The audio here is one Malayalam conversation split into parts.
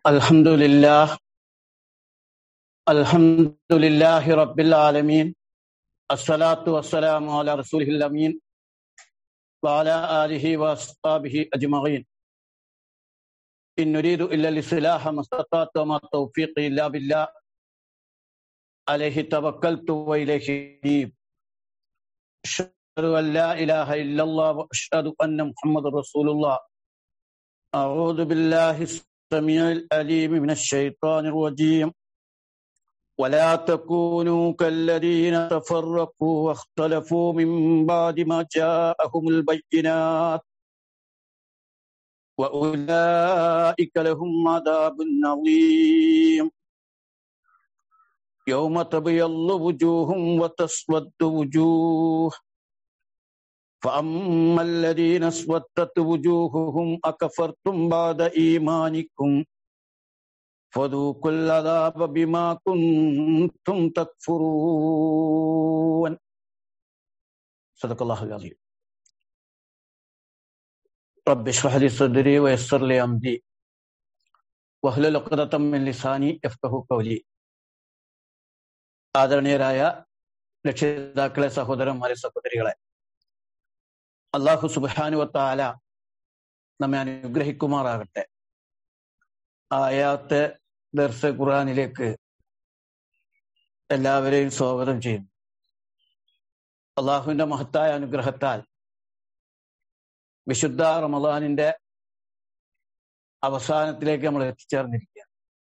الحمد لله الحمد لله رب العالمين الصلاة والسلام على رسوله الأمين وعلى آله وأصحابه أجمعين إن نريد إلا الإصلاح ما استطعت وما توفيقي إلا بالله عليه توكلت وإليه أنيب أشهد أن لا إله إلا الله وأشهد أن محمد رسول الله أعوذ بالله السميع الأليم من الشيطان الرجيم ولا تكونوا كالذين تفرقوا واختلفوا من بعد ما جاءهم البينات وأولئك لهم عذاب عظيم يوم تبيض وجوه وتسود وجوه فأما الذين اسودت وجوههم أكفرتم بعد إيمانكم فذوقوا العذاب بما كنتم تكفرون صدق الله العظيم رب اشرح لي صدري ويسر لي أمري واحلل عقدة من لساني يفقهوا قولي ആദരണീയരായ രക്ഷിതാക്കളെ സഹോദരന്മാരെ സഹോദരികളെ അള്ളാഹു സുബാനുവത്താല നമ്മെ അനുഗ്രഹിക്കുമാറാകട്ടെ ആയാത്തെ ദർശ ഖുറാനിലേക്ക് എല്ലാവരെയും സ്വാഗതം ചെയ്യുന്നു അള്ളാഹുവിന്റെ മഹത്തായ അനുഗ്രഹത്താൽ വിശുദ്ധ റമദാനിന്റെ അവസാനത്തിലേക്ക് നമ്മൾ എത്തിച്ചേർന്നിരിക്കുക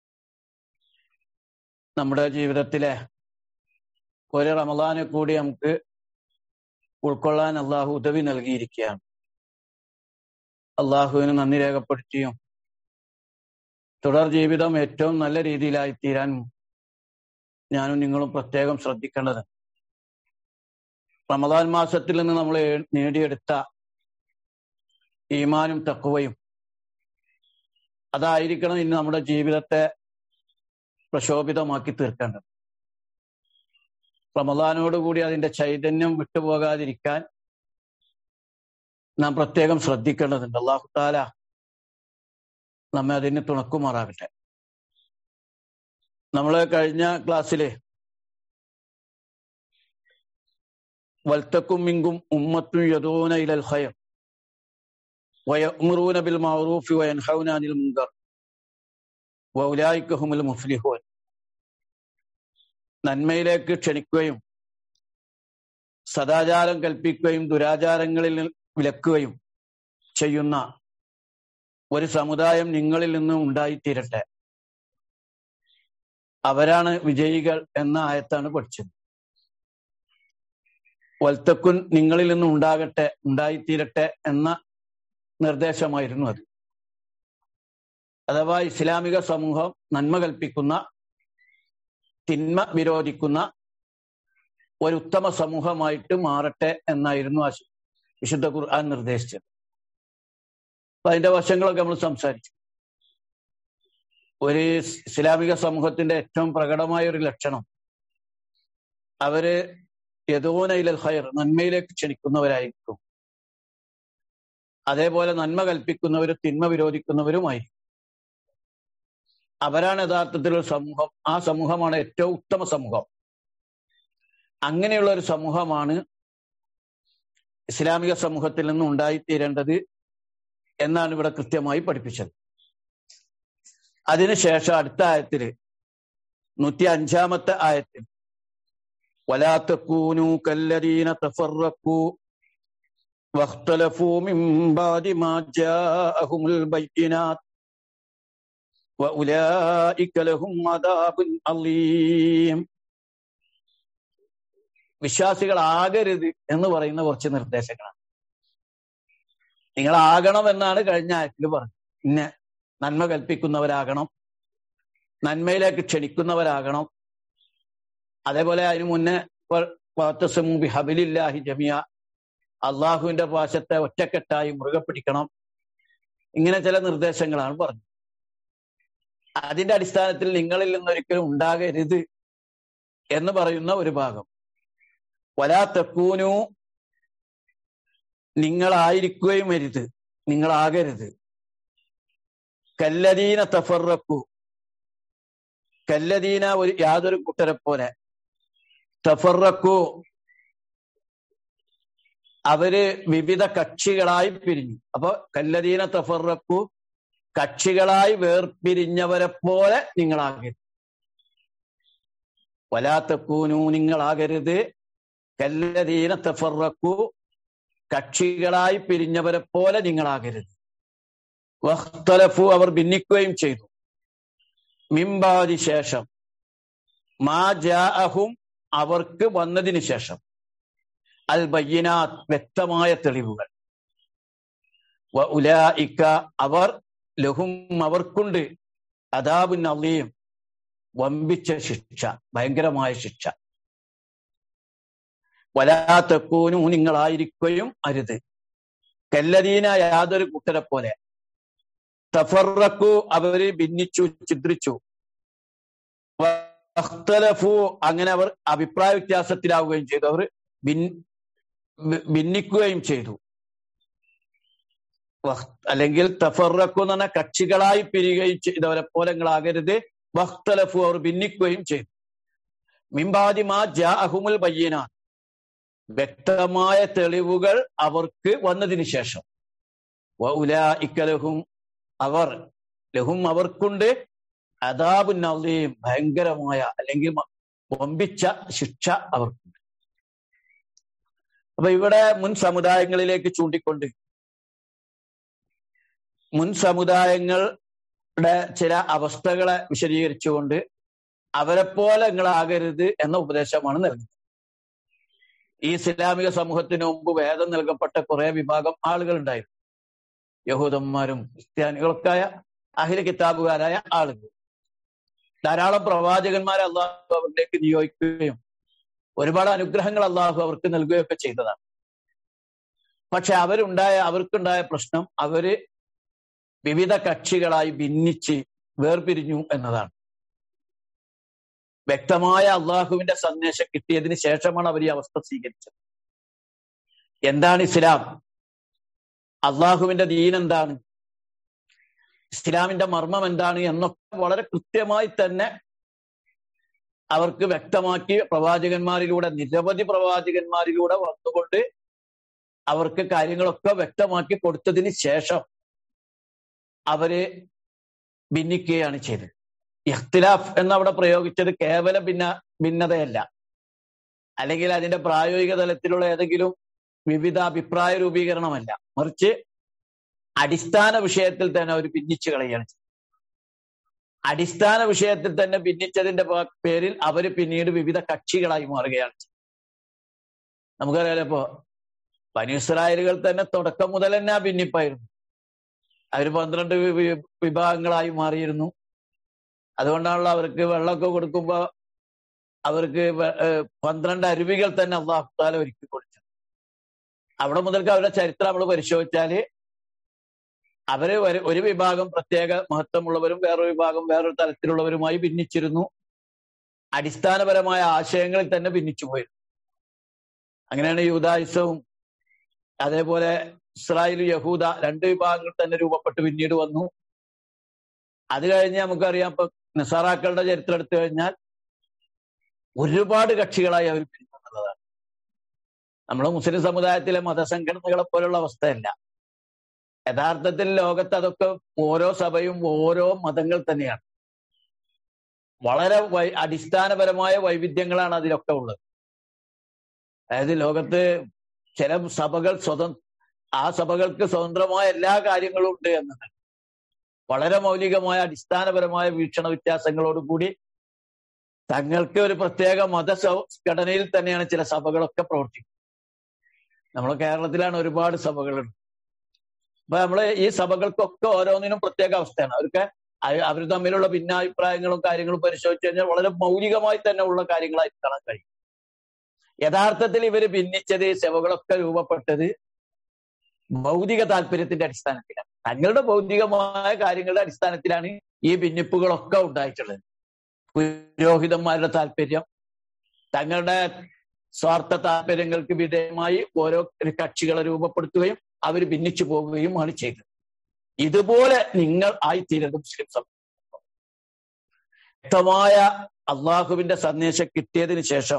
നമ്മുടെ ജീവിതത്തിലെ ഒരു റമദാനെ കൂടി നമുക്ക് ഉൾക്കൊള്ളാൻ അള്ളാഹു ഉദവി നൽകിയിരിക്കുകയാണ് അള്ളാഹുവിന് നന്ദി രേഖപ്പെടുത്തിയും തുടർ ജീവിതം ഏറ്റവും നല്ല രീതിയിലായി തീരാൻ ഞാനും നിങ്ങളും പ്രത്യേകം ശ്രദ്ധിക്കേണ്ടത് റമദാൻ മാസത്തിൽ നിന്ന് നമ്മൾ നേടിയെടുത്ത ഈമാനും തക്കുവയും അതായിരിക്കണം ഇന്ന് നമ്മുടെ ജീവിതത്തെ പ്രശോഭിതമാക്കി തീർക്കേണ്ടത് റമദാനോടുകൂടി അതിന്റെ ചൈതന്യം വിട്ടുപോകാതിരിക്കാൻ നാം പ്രത്യേകം ശ്രദ്ധിക്കേണ്ടതുണ്ട് അള്ളാഹു താല നമ്മെ അതിന് തുണക്കുമാറാകട്ടെ നമ്മൾ കഴിഞ്ഞ ക്ലാസ്സില് വൽത്തക്കും മിങ്കും ഉമ്മത്തും യദൂന ഇലൽ ഖൈർ വയമുറൂന ബിൽ മഅറൂഫി വയൻഹൗന അനിൽ മുങ്കർ വൗലായിക ഹുമുൽ മുഫ്ലിഹൂൻ നന്മയിലേക്ക് ക്ഷണിക്കുകയും സദാചാരം കൽപ്പിക്കുകയും ദുരാചാരങ്ങളിൽ വിലക്കുകയും ചെയ്യുന്ന ഒരു സമുദായം നിങ്ങളിൽ നിന്നും ഉണ്ടായിത്തീരട്ടെ അവരാണ് വിജയികൾ എന്ന ആയത്താണ് പഠിച്ചത് വൽത്തക്കുൻ നിങ്ങളിൽ നിന്നും ഉണ്ടാകട്ടെ ഉണ്ടായിത്തീരട്ടെ എന്ന നിർദ്ദേശമായിരുന്നു അത് അഥവാ ഇസ്ലാമിക സമൂഹം നന്മ കൽപ്പിക്കുന്ന തിന്മ വിരോധിക്കുന്ന ഒരു ഉത്തമ സമൂഹമായിട്ട് മാറട്ടെ എന്നായിരുന്നു ആ വിശുദ്ധ ഖുർആൻ നിർദ്ദേശിച്ചത് അപ്പൊ അതിന്റെ വശങ്ങളൊക്കെ നമ്മൾ സംസാരിച്ചു ഒരു ഇസ്ലാമിക സമൂഹത്തിന്റെ ഏറ്റവും പ്രകടമായ ഒരു ലക്ഷണം അവര് യദോന ഇലൽ ഖൈർ നന്മയിലേക്ക് ക്ഷണിക്കുന്നവരായിരിക്കും അതേപോലെ നന്മ കൽപ്പിക്കുന്നവരും തിന്മ വിരോധിക്കുന്നവരുമായിരിക്കും അവരാണ് യഥാർത്ഥത്തിൽ ഒരു സമൂഹം ആ സമൂഹമാണ് ഏറ്റവും ഉത്തമ സമൂഹം അങ്ങനെയുള്ള ഒരു സമൂഹമാണ് ഇസ്ലാമിക സമൂഹത്തിൽ നിന്ന് ഉണ്ടായിത്തീരേണ്ടത് എന്നാണ് ഇവിടെ കൃത്യമായി പഠിപ്പിച്ചത് അതിനുശേഷം അടുത്ത ആയത്തില് നൂറ്റി അഞ്ചാമത്തെ ആയത്തിൽ വലാത്തക്കൂനു കല്ലരീന തഫറക്കൂ واختلفوا من بعد ما جاءهم البينات وأولئك لهم عذاب عظيم വിശ്വാസികളാകരുത് എന്ന് പറയുന്ന കുറച്ച് നിർദ്ദേശങ്ങളാണ് നിങ്ങളാകണം എന്നാണ് കഴിഞ്ഞ ആയത്തിൽ പറഞ്ഞത് ഇന്ന നന്മ കൽപ്പിക്കുന്നവരാകണം നന്മയിലേക്ക് ക്ഷണിക്കുന്നവരാകണം അതേപോലെ അതിനു മുന്നേ ഹബിലില്ലാഹി ജമിയ അള്ളാഹുവിന്റെ പാശത്തെ ഒറ്റക്കെട്ടായി മുറുകെ പിടിക്കണം ഇങ്ങനെ ചില നിർദ്ദേശങ്ങളാണ് പറഞ്ഞത് അതിന്റെ അടിസ്ഥാനത്തിൽ നിങ്ങളിൽ നിന്നൊരിക്കലും ഉണ്ടാകരുത് എന്ന് പറയുന്ന ഒരു ഭാഗം വലാ തെക്കൂനു നിങ്ങളായിരിക്കുകയും അരുത് നിങ്ങളാകരുത് കല്ലദീന തഫറക്കു കല്ലദീന ഒരു യാതൊരു കൂട്ടരെ പോലെ തഫറക്കു അവര് വിവിധ കക്ഷികളായി പിരിഞ്ഞു അപ്പൊ കല്ലദീന തഫറക്കു കക്ഷികളായി വേർപിരിഞ്ഞവരെ പോലെ നിങ്ങളാകരുത് വലാത്തക്കൂനു നിങ്ങളാകരുത് കല്ലദീന തഫറക്കു കക്ഷികളായി പിരിഞ്ഞവരെ പോലെ നിങ്ങളാകരുത് വഖ്തലഫു അവർ ഭിന്നിക്കുകയും ചെയ്തു മിംബാദി ശേഷം മാ ജാഅഹും അവർക്ക് വന്നതിന് ശേഷം അൽ ബയ്യനാത്ത് വ്യക്തമായ തെളിവുകൾ വ ഉലായിക്ക അവർ ലഹും അവർക്കുണ്ട് അദാബുൻ അലീം വമ്പിച്ച ശിക്ഷ ഭയങ്കരമായ ശിക്ഷ വലാത്തക്കൂനു നിങ്ങളായിരിക്കുകയും അരുത് കല്ലദീന യാതൊരു കൂട്ടരെ പോലെ തഫറക്കു അവര് ഭിന്നിച്ചു ചിദ്രിച്ചു വഖ്തലഫു അങ്ങനെ അവർ അഭിപ്രായ വ്യത്യാസത്തിലാവുകയും ചെയ്തു അവർ ഭിന്നിക്കുകയും ചെയ്തു അല്ലെങ്കിൽ തഫറക്കു എന്ന് പറഞ്ഞ കക്ഷികളായി പിരിയുകയും ചെയ്തവരെ പോലെ നിങ്ങളാകരുത് വഖ്തലഫു അവർ ഭിന്നിക്കുകയും ചെയ്തു മിംബാദി മാ ജാ അഹുമുൽ ബയ്യന വ്യക്തമായ തെളിവുകൾ അവർക്ക് വന്നതിന് ശേഷം ലഹും അവർ ലഹും അവർക്കുണ്ട് അതാബു നദീം ഭയങ്കരമായ അല്ലെങ്കിൽ വമ്പിച്ച ശിക്ഷ അവർക്കുണ്ട് അപ്പൊ ഇവിടെ മുൻ സമുദായങ്ങളിലേക്ക് ചൂണ്ടിക്കൊണ്ട് മുൻ സമുദായങ്ങളുടെ ചില അവസ്ഥകളെ വിശദീകരിച്ചുകൊണ്ട് അവരെ പോലെ നിങ്ങളാകരുത് എന്ന ഉപദേശമാണ് നൽകുന്നത് ഈ ഇസ്ലാമിക സമൂഹത്തിന് മുമ്പ് വേദം നൽകപ്പെട്ട കുറെ വിഭാഗം ആളുകൾ ഉണ്ടായിരുന്നു യഹൂദന്മാരും ക്രിസ്ത്യാനികളൊക്കെയായ അഹില കിതാബുകാരായ ആളുകൾ ധാരാളം പ്രവാചകന്മാരെ അള്ളാഹു അവരിലേക്ക് നിയോഗിക്കുകയും ഒരുപാട് അനുഗ്രഹങ്ങൾ അള്ളാഹു അവർക്ക് നൽകുകയൊക്കെ ചെയ്തതാണ് പക്ഷെ അവരുണ്ടായ അവർക്കുണ്ടായ പ്രശ്നം അവര് വിവിധ കക്ഷികളായി ഭിന്നിച്ച് വേർപിരിഞ്ഞു എന്നതാണ് വ്യക്തമായ അള്ളാഹുവിന്റെ സന്ദേശം കിട്ടിയതിന് ശേഷമാണ് അവർ ഈ അവസ്ഥ സ്വീകരിച്ചത് എന്താണ് ഇസ്ലാം അള്ളാഹുവിന്റെ ദീൻ എന്താണ് ഇസ്ലാമിന്റെ മർമ്മം എന്താണ് എന്നൊക്കെ വളരെ കൃത്യമായി തന്നെ അവർക്ക് വ്യക്തമാക്കി പ്രവാചകന്മാരിലൂടെ നിരവധി പ്രവാചകന്മാരിലൂടെ വന്നുകൊണ്ട് അവർക്ക് കാര്യങ്ങളൊക്കെ വ്യക്തമാക്കി കൊടുത്തതിന് ശേഷം അവര് ഭിന്നിക്കുകയാണ് ചെയ്തത് ഇഖ്തിലാഫ് എന്നവിടെ പ്രയോഗിച്ചത് കേവല ഭിന്ന ഭിന്നതയല്ല അല്ലെങ്കിൽ അതിന്റെ പ്രായോഗിക തലത്തിലുള്ള ഏതെങ്കിലും വിവിധ അഭിപ്രായ രൂപീകരണമല്ല മറിച്ച് അടിസ്ഥാന വിഷയത്തിൽ തന്നെ അവർ ഭിന്നിച്ചു കളയാണ് അടിസ്ഥാന വിഷയത്തിൽ തന്നെ ഭിന്നിച്ചതിന്റെ പേരിൽ അവർ പിന്നീട് വിവിധ കക്ഷികളായി മാറുകയാണ് നമുക്കറിയാലോ ഇപ്പോ പനിസ്രായേലുകൾ തന്നെ തുടക്കം മുതൽ തന്നെ ആ ഭിന്നിപ്പായിരുന്നു അവർ പന്ത്രണ്ട് വിഭാഗങ്ങളായി മാറിയിരുന്നു അതുകൊണ്ടാണല്ലോ അവർക്ക് വെള്ളമൊക്കെ കൊടുക്കുമ്പോ അവർക്ക് പന്ത്രണ്ട് അരുവികൾ തന്നെ അള്ളാഹുത്താല ഒരുക്കി കൊടുത്തു അവിടെ മുതൽക്ക് അവരുടെ ചരിത്രം നമ്മൾ പരിശോധിച്ചാല് അവര് ഒരു വിഭാഗം പ്രത്യേക മഹത്വമുള്ളവരും വേറൊരു വിഭാഗം വേറൊരു തലത്തിലുള്ളവരുമായി ഭിന്നിച്ചിരുന്നു അടിസ്ഥാനപരമായ ആശയങ്ങളിൽ തന്നെ ഭിന്നിച്ചു പോയിരുന്നു അങ്ങനെയാണ് യൂതായുസവും അതേപോലെ ഇസ്രായേൽ യഹൂദ രണ്ട് വിഭാഗങ്ങൾ തന്നെ രൂപപ്പെട്ട് പിന്നീട് വന്നു അത് കഴിഞ്ഞ് നമുക്കറിയാം ഇപ്പൊ നിസാറാക്കളുടെ ചരിത്രം എടുത്തു കഴിഞ്ഞാൽ ഒരുപാട് കക്ഷികളായി അവർ പിരിഞ്ഞുള്ളതാണ് നമ്മൾ മുസ്ലിം സമുദായത്തിലെ മതസംഘടനകളെ പോലുള്ള അവസ്ഥയല്ല യഥാർത്ഥത്തിൽ ലോകത്ത് അതൊക്കെ ഓരോ സഭയും ഓരോ മതങ്ങൾ തന്നെയാണ് വളരെ വൈ അടിസ്ഥാനപരമായ വൈവിധ്യങ്ങളാണ് അതിലൊക്കെ ഉള്ളത് അതായത് ലോകത്ത് ചില സഭകൾ സ്വതം ആ സഭകൾക്ക് സ്വതന്ത്രമായ എല്ലാ കാര്യങ്ങളും ഉണ്ട് എന്നത് വളരെ മൗലികമായ അടിസ്ഥാനപരമായ വീക്ഷണ വ്യത്യാസങ്ങളോടുകൂടി തങ്ങൾക്ക് ഒരു പ്രത്യേക മതഘടനയിൽ തന്നെയാണ് ചില സഭകളൊക്കെ പ്രവർത്തിക്കുന്നത് നമ്മുടെ കേരളത്തിലാണ് ഒരുപാട് സഭകളുണ്ട് അപ്പൊ നമ്മള് ഈ സഭകൾക്കൊക്കെ ഓരോന്നിനും പ്രത്യേക അവസ്ഥയാണ് അവർക്ക് അവർ തമ്മിലുള്ള ഭിന്നാഭിപ്രായങ്ങളും കാര്യങ്ങളും പരിശോധിച്ചു കഴിഞ്ഞാൽ വളരെ മൗലികമായി തന്നെ ഉള്ള കാര്യങ്ങളായി കാണാൻ കഴിയും യഥാർത്ഥത്തിൽ ഇവര് ഭിന്നിച്ചത് സഭകളൊക്കെ രൂപപ്പെട്ടത് ഭൗതിക താല്പര്യത്തിന്റെ അടിസ്ഥാനത്തിലാണ് തങ്ങളുടെ ഭൗതികമായ കാര്യങ്ങളുടെ അടിസ്ഥാനത്തിലാണ് ഈ ഭിന്നിപ്പുകളൊക്കെ ഉണ്ടായിട്ടുള്ളത് പുരോഹിതന്മാരുടെ താല്പര്യം തങ്ങളുടെ സ്വാർത്ഥ താല്പര്യങ്ങൾക്ക് വിധേയമായി ഓരോ കക്ഷികളെ രൂപപ്പെടുത്തുകയും അവർ ഭിന്നിച്ചു പോവുകയുമാണ് ചെയ്തത് ഇതുപോലെ നിങ്ങൾ ആയിത്തീരരുത് മുസ്ലിം സമൂഹം വ്യക്തമായ അള്ളാഹുവിന്റെ സന്ദേശം കിട്ടിയതിന് ശേഷം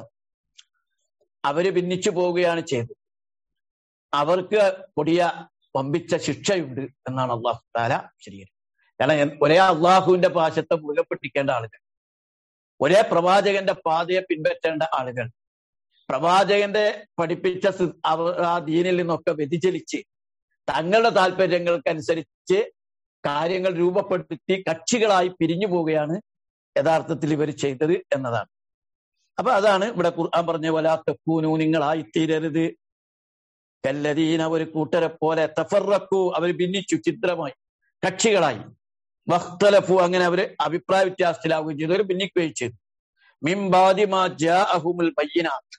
അവര് ഭിന്നിച്ചു പോവുകയാണ് ചെയ്തത് അവർക്ക് കൊടിയ വമ്പിച്ച ശിക്ഷയുണ്ട് എന്നാണ് അള്ളാഹു താല ശരിയത് കാരണം ഒരേ അള്ളാഹുവിന്റെ പാശത്തെ മുറുകെ പിടിക്കേണ്ട ആളുകൾ ഒരേ പ്രവാചകന്റെ പാതയെ പിൻപറ്റേണ്ട ആളുകൾ പ്രവാചകന്റെ പഠിപ്പിച്ച ആ ദീനിൽ നിന്നൊക്കെ വ്യതിചലിച്ച് തങ്ങളുടെ താല്പര്യങ്ങൾക്കനുസരിച്ച് കാര്യങ്ങൾ രൂപപ്പെടുത്തി കക്ഷികളായി പിരിഞ്ഞു പോവുകയാണ് യഥാർത്ഥത്തിൽ ഇവർ ചെയ്തത് എന്നതാണ് അപ്പൊ അതാണ് ഇവിടെ ഖുർആൻ പറഞ്ഞ വലാത്തക്കൂനു നിങ്ങളായിത്തീരരുത് കല്ലദീന ഒരു കൂട്ടരെ പോലെ തഫറക്കു അവർ ഭിന്നിച്ചു ചിത്രമായി കക്ഷികളായി വഖ്തലഫു അങ്ങനെ അവര് അഭിപ്രായ വ്യത്യാസത്തിലാവുകയും ചെയ്തു അവർ ഭിന്നിക്കുകയും ചെയ്തു മിംബാദിമാ ജാഅഹുമുൽ ബയ്യിനാത്ത്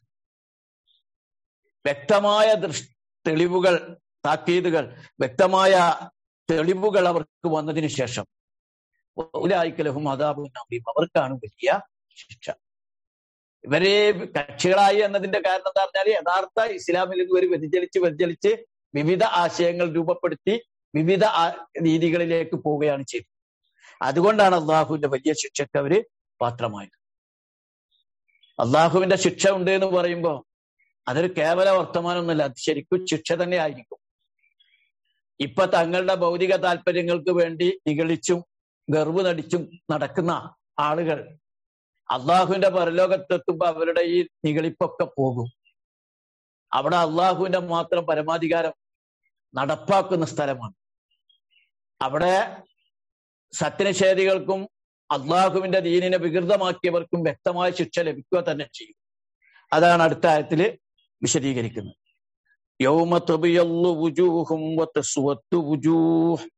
വ്യക്തമായ ദൃഷ് തെളിവുകൾ താക്കീതുകൾ വ്യക്തമായ തെളിവുകൾ അവർക്ക് വന്നതിന് ശേഷം ഉലായിക്കലഹും അതാബുൻ നബീം അവർക്കാണ് വലിയ ശിക്ഷ ഇവരെ കക്ഷികളായി എന്നതിന്റെ കാരണം എന്താ പറഞ്ഞാൽ യഥാർത്ഥ ഇസ്ലാമിൽ നിന്ന് ഇവർ വ്യതിചലിച്ച് വ്യതിചലിച്ച് വിവിധ ആശയങ്ങൾ രൂപപ്പെടുത്തി വിവിധ രീതികളിലേക്ക് പോവുകയാണ് ചെയ്തത് അതുകൊണ്ടാണ് അള്ളാഹുവിന്റെ വലിയ ശിക്ഷയ്ക്ക് അവര് പാത്രമായത് അള്ളാഹുവിന്റെ ശിക്ഷ ഉണ്ട് എന്ന് പറയുമ്പോൾ അതൊരു കേവല വർത്തമാനമൊന്നുമല്ല അത് ശരിക്കും ശിക്ഷ തന്നെ ആയിരിക്കും ഇപ്പൊ തങ്ങളുടെ ഭൗതിക താല്പര്യങ്ങൾക്ക് വേണ്ടി നിഗളിച്ചും ഗർവ് നടിച്ചും നടക്കുന്ന ആളുകൾ അള്ളാഹുവിന്റെ പരലോകത്തെത്തുമ്പോ അവരുടെ ഈ നിഗളിപ്പൊക്കെ പോകും അവിടെ അള്ളാഹുവിന്റെ മാത്രം പരമാധികാരം നടപ്പാക്കുന്ന സ്ഥലമാണ് അവിടെ സത്യനിഷേധികൾക്കും അള്ളാഹുവിന്റെ ദീനിനെ വികൃതമാക്കിയവർക്കും വ്യക്തമായ ശിക്ഷ ലഭിക്കുക തന്നെ ചെയ്യും അതാണ് അടുത്ത ആയത്തില് വിശദീകരിക്കുന്നത് യൗമ തബിയല്ലു വുജൂഹും വതസ്വത്തു വുജൂഹ്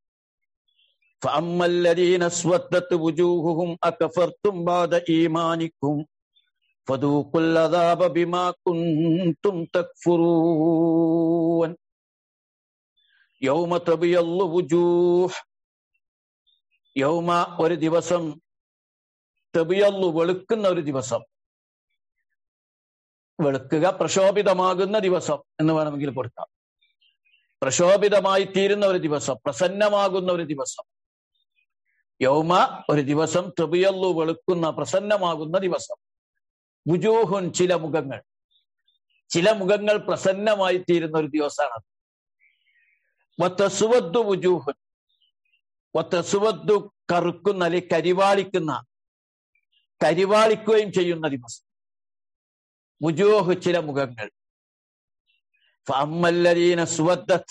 فأما الذين اسودت وجوههم أكفرتم بعد إيمانكم فذوقوا العذاب بما كنتم تكفرون يوم تبيض وجوه യൗമ ഒരു ദിവസം തെബിയല്ലു വെളുക്കുന്ന ഒരു ദിവസം വെളുക്കുക പ്രശോഭിതമാകുന്ന ദിവസം എന്ന് വേണമെങ്കിൽ കൊടുക്കാം പ്രശോഭിതമായി തീരുന്ന ഒരു ദിവസം പ്രസന്നമാകുന്ന ഒരു ദിവസം യൗമ ഒരു ദിവസം തെബിയല്ലു വെളുക്കുന്ന പ്രസന്നമാകുന്ന ദിവസം വുജൂഹുൻ ചില മുഖങ്ങൾ ചില മുഖങ്ങൾ പ്രസന്നമായി തീരുന്ന ഒരു ദിവസമാണ് വത്തസുവദ്ദു വുജൂഹുൻ വത്തസുവദ്ദു കറുക്കുന്ന അല്ലെങ്കിൽ കരിവാളിക്കുന്ന കരിവാളിക്കുകയും ചെയ്യുന്ന ദിവസം വുജൂഹ് ചില മുഖങ്ങൾ ഫഅമ്മല്ലദീന സുവദ്ദത്ത്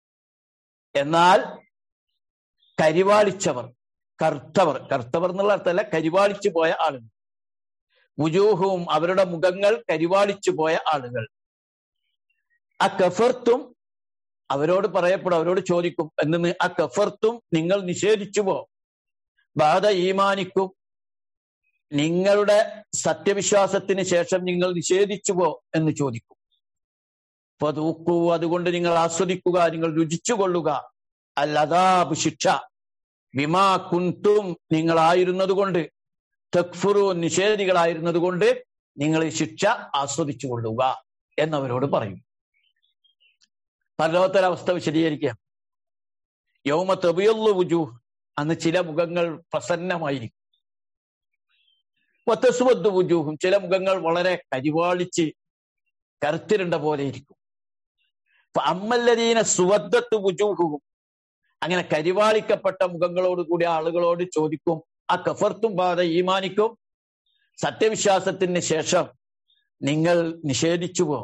എന്നാൽ കരിവാളിച്ചവർ കറുത്തവർ കറുത്തവർ എന്നുള്ള അർത്ഥമല്ല കരിവാളിച്ചു പോയ ആളുകൾ വുജൂഹവും അവരുടെ മുഖങ്ങൾ കരിവാളിച്ചു പോയ ആളുകൾ ആ കഫർത്തും അവരോട് പറയപ്പെടും അവരോട് ചോദിക്കും എന്ന് ആ കഫർത്തും നിങ്ങൾ നിഷേധിച്ചുവോ ബാധ ഈമാനിക്കും നിങ്ങളുടെ സത്യവിശ്വാസത്തിന് ശേഷം നിങ്ങൾ നിഷേധിച്ചുവോ എന്ന് ചോദിക്കും പതൂക്കൂ അതുകൊണ്ട് നിങ്ങൾ ആസ്വദിക്കുക നിങ്ങൾ രുചിച്ചുകൊള്ളുക അല്ലതാബ് ശിക്ഷ വിമാ കുന്തും നിങ്ങളായിരുന്നത് കൊണ്ട് തക്ഫുറു നിഷേധികളായിരുന്നത് കൊണ്ട് നിങ്ങൾ ഈ ശിക്ഷ ആസ്വദിച്ചു കൊള്ളുക എന്നവരോട് പറയും പരലോകത്തൊരവസ്ഥ വിശദീകരിക്കുക യൗമ തെബിയുള്ളു വുജു അന്ന് ചില മുഖങ്ങൾ പ്രസന്നമായിരിക്കും ഒത്തസുവദ്ദു വുജൂഹും ചില മുഖങ്ങൾ വളരെ കരിവാളിച്ച് കറുത്തിരുണ്ട പോലെ ഇരിക്കും അമ്മല്ലദീന സുവദ്ദത്ത് വുജൂഹും അങ്ങനെ കരിവാളിക്കപ്പെട്ട മുഖങ്ങളോട് കൂടി ആളുകളോട് ചോദിക്കും ആ കഫർത്തും ബാധ ഈമാനിക്കും സത്യവിശ്വാസത്തിന് ശേഷം നിങ്ങൾ നിഷേധിച്ചുവോ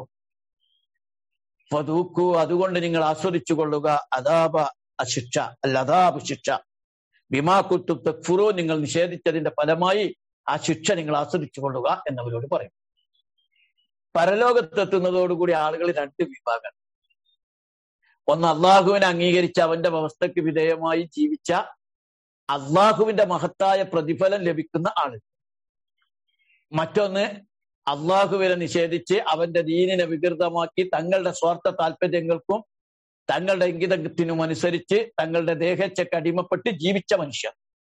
ഫതൂക്കു അതുകൊണ്ട് നിങ്ങൾ ആസ്വദിച്ചു കൊള്ളുക അതാപ അശിക്ഷ അല്ല അതാപ് ശിക്ഷ ബിമാക്കുത്തു തക്ഫുറോ നിങ്ങൾ നിഷേധിച്ചതിന്റെ ഫലമായി ആ ശിക്ഷ നിങ്ങൾ ആസ്വദിച്ചു കൊള്ളുക എന്നവരോട് പറയും പരലോകത്തെത്തുന്നതോടുകൂടി ആളുകൾ രണ്ട് വിഭാഗം ഒന്ന് അള്ളാഹുവിനെ അംഗീകരിച്ച അവന്റെ വ്യവസ്ഥയ്ക്ക് വിധേയമായി ജീവിച്ച അള്ളാഹുവിന്റെ മഹത്തായ പ്രതിഫലം ലഭിക്കുന്ന ആളുകൾ മറ്റൊന്ന് അള്ളാഹുവിനെ നിഷേധിച്ച് അവന്റെ ദീനിനെ വികൃതമാക്കി തങ്ങളുടെ സ്വാർത്ഥ താല്പര്യങ്ങൾക്കും തങ്ങളുടെ ഇംഗിതത്തിനും അനുസരിച്ച് തങ്ങളുടെ ദേഹച്ചക്ക് അടിമപ്പെട്ട് ജീവിച്ച മനുഷ്യർ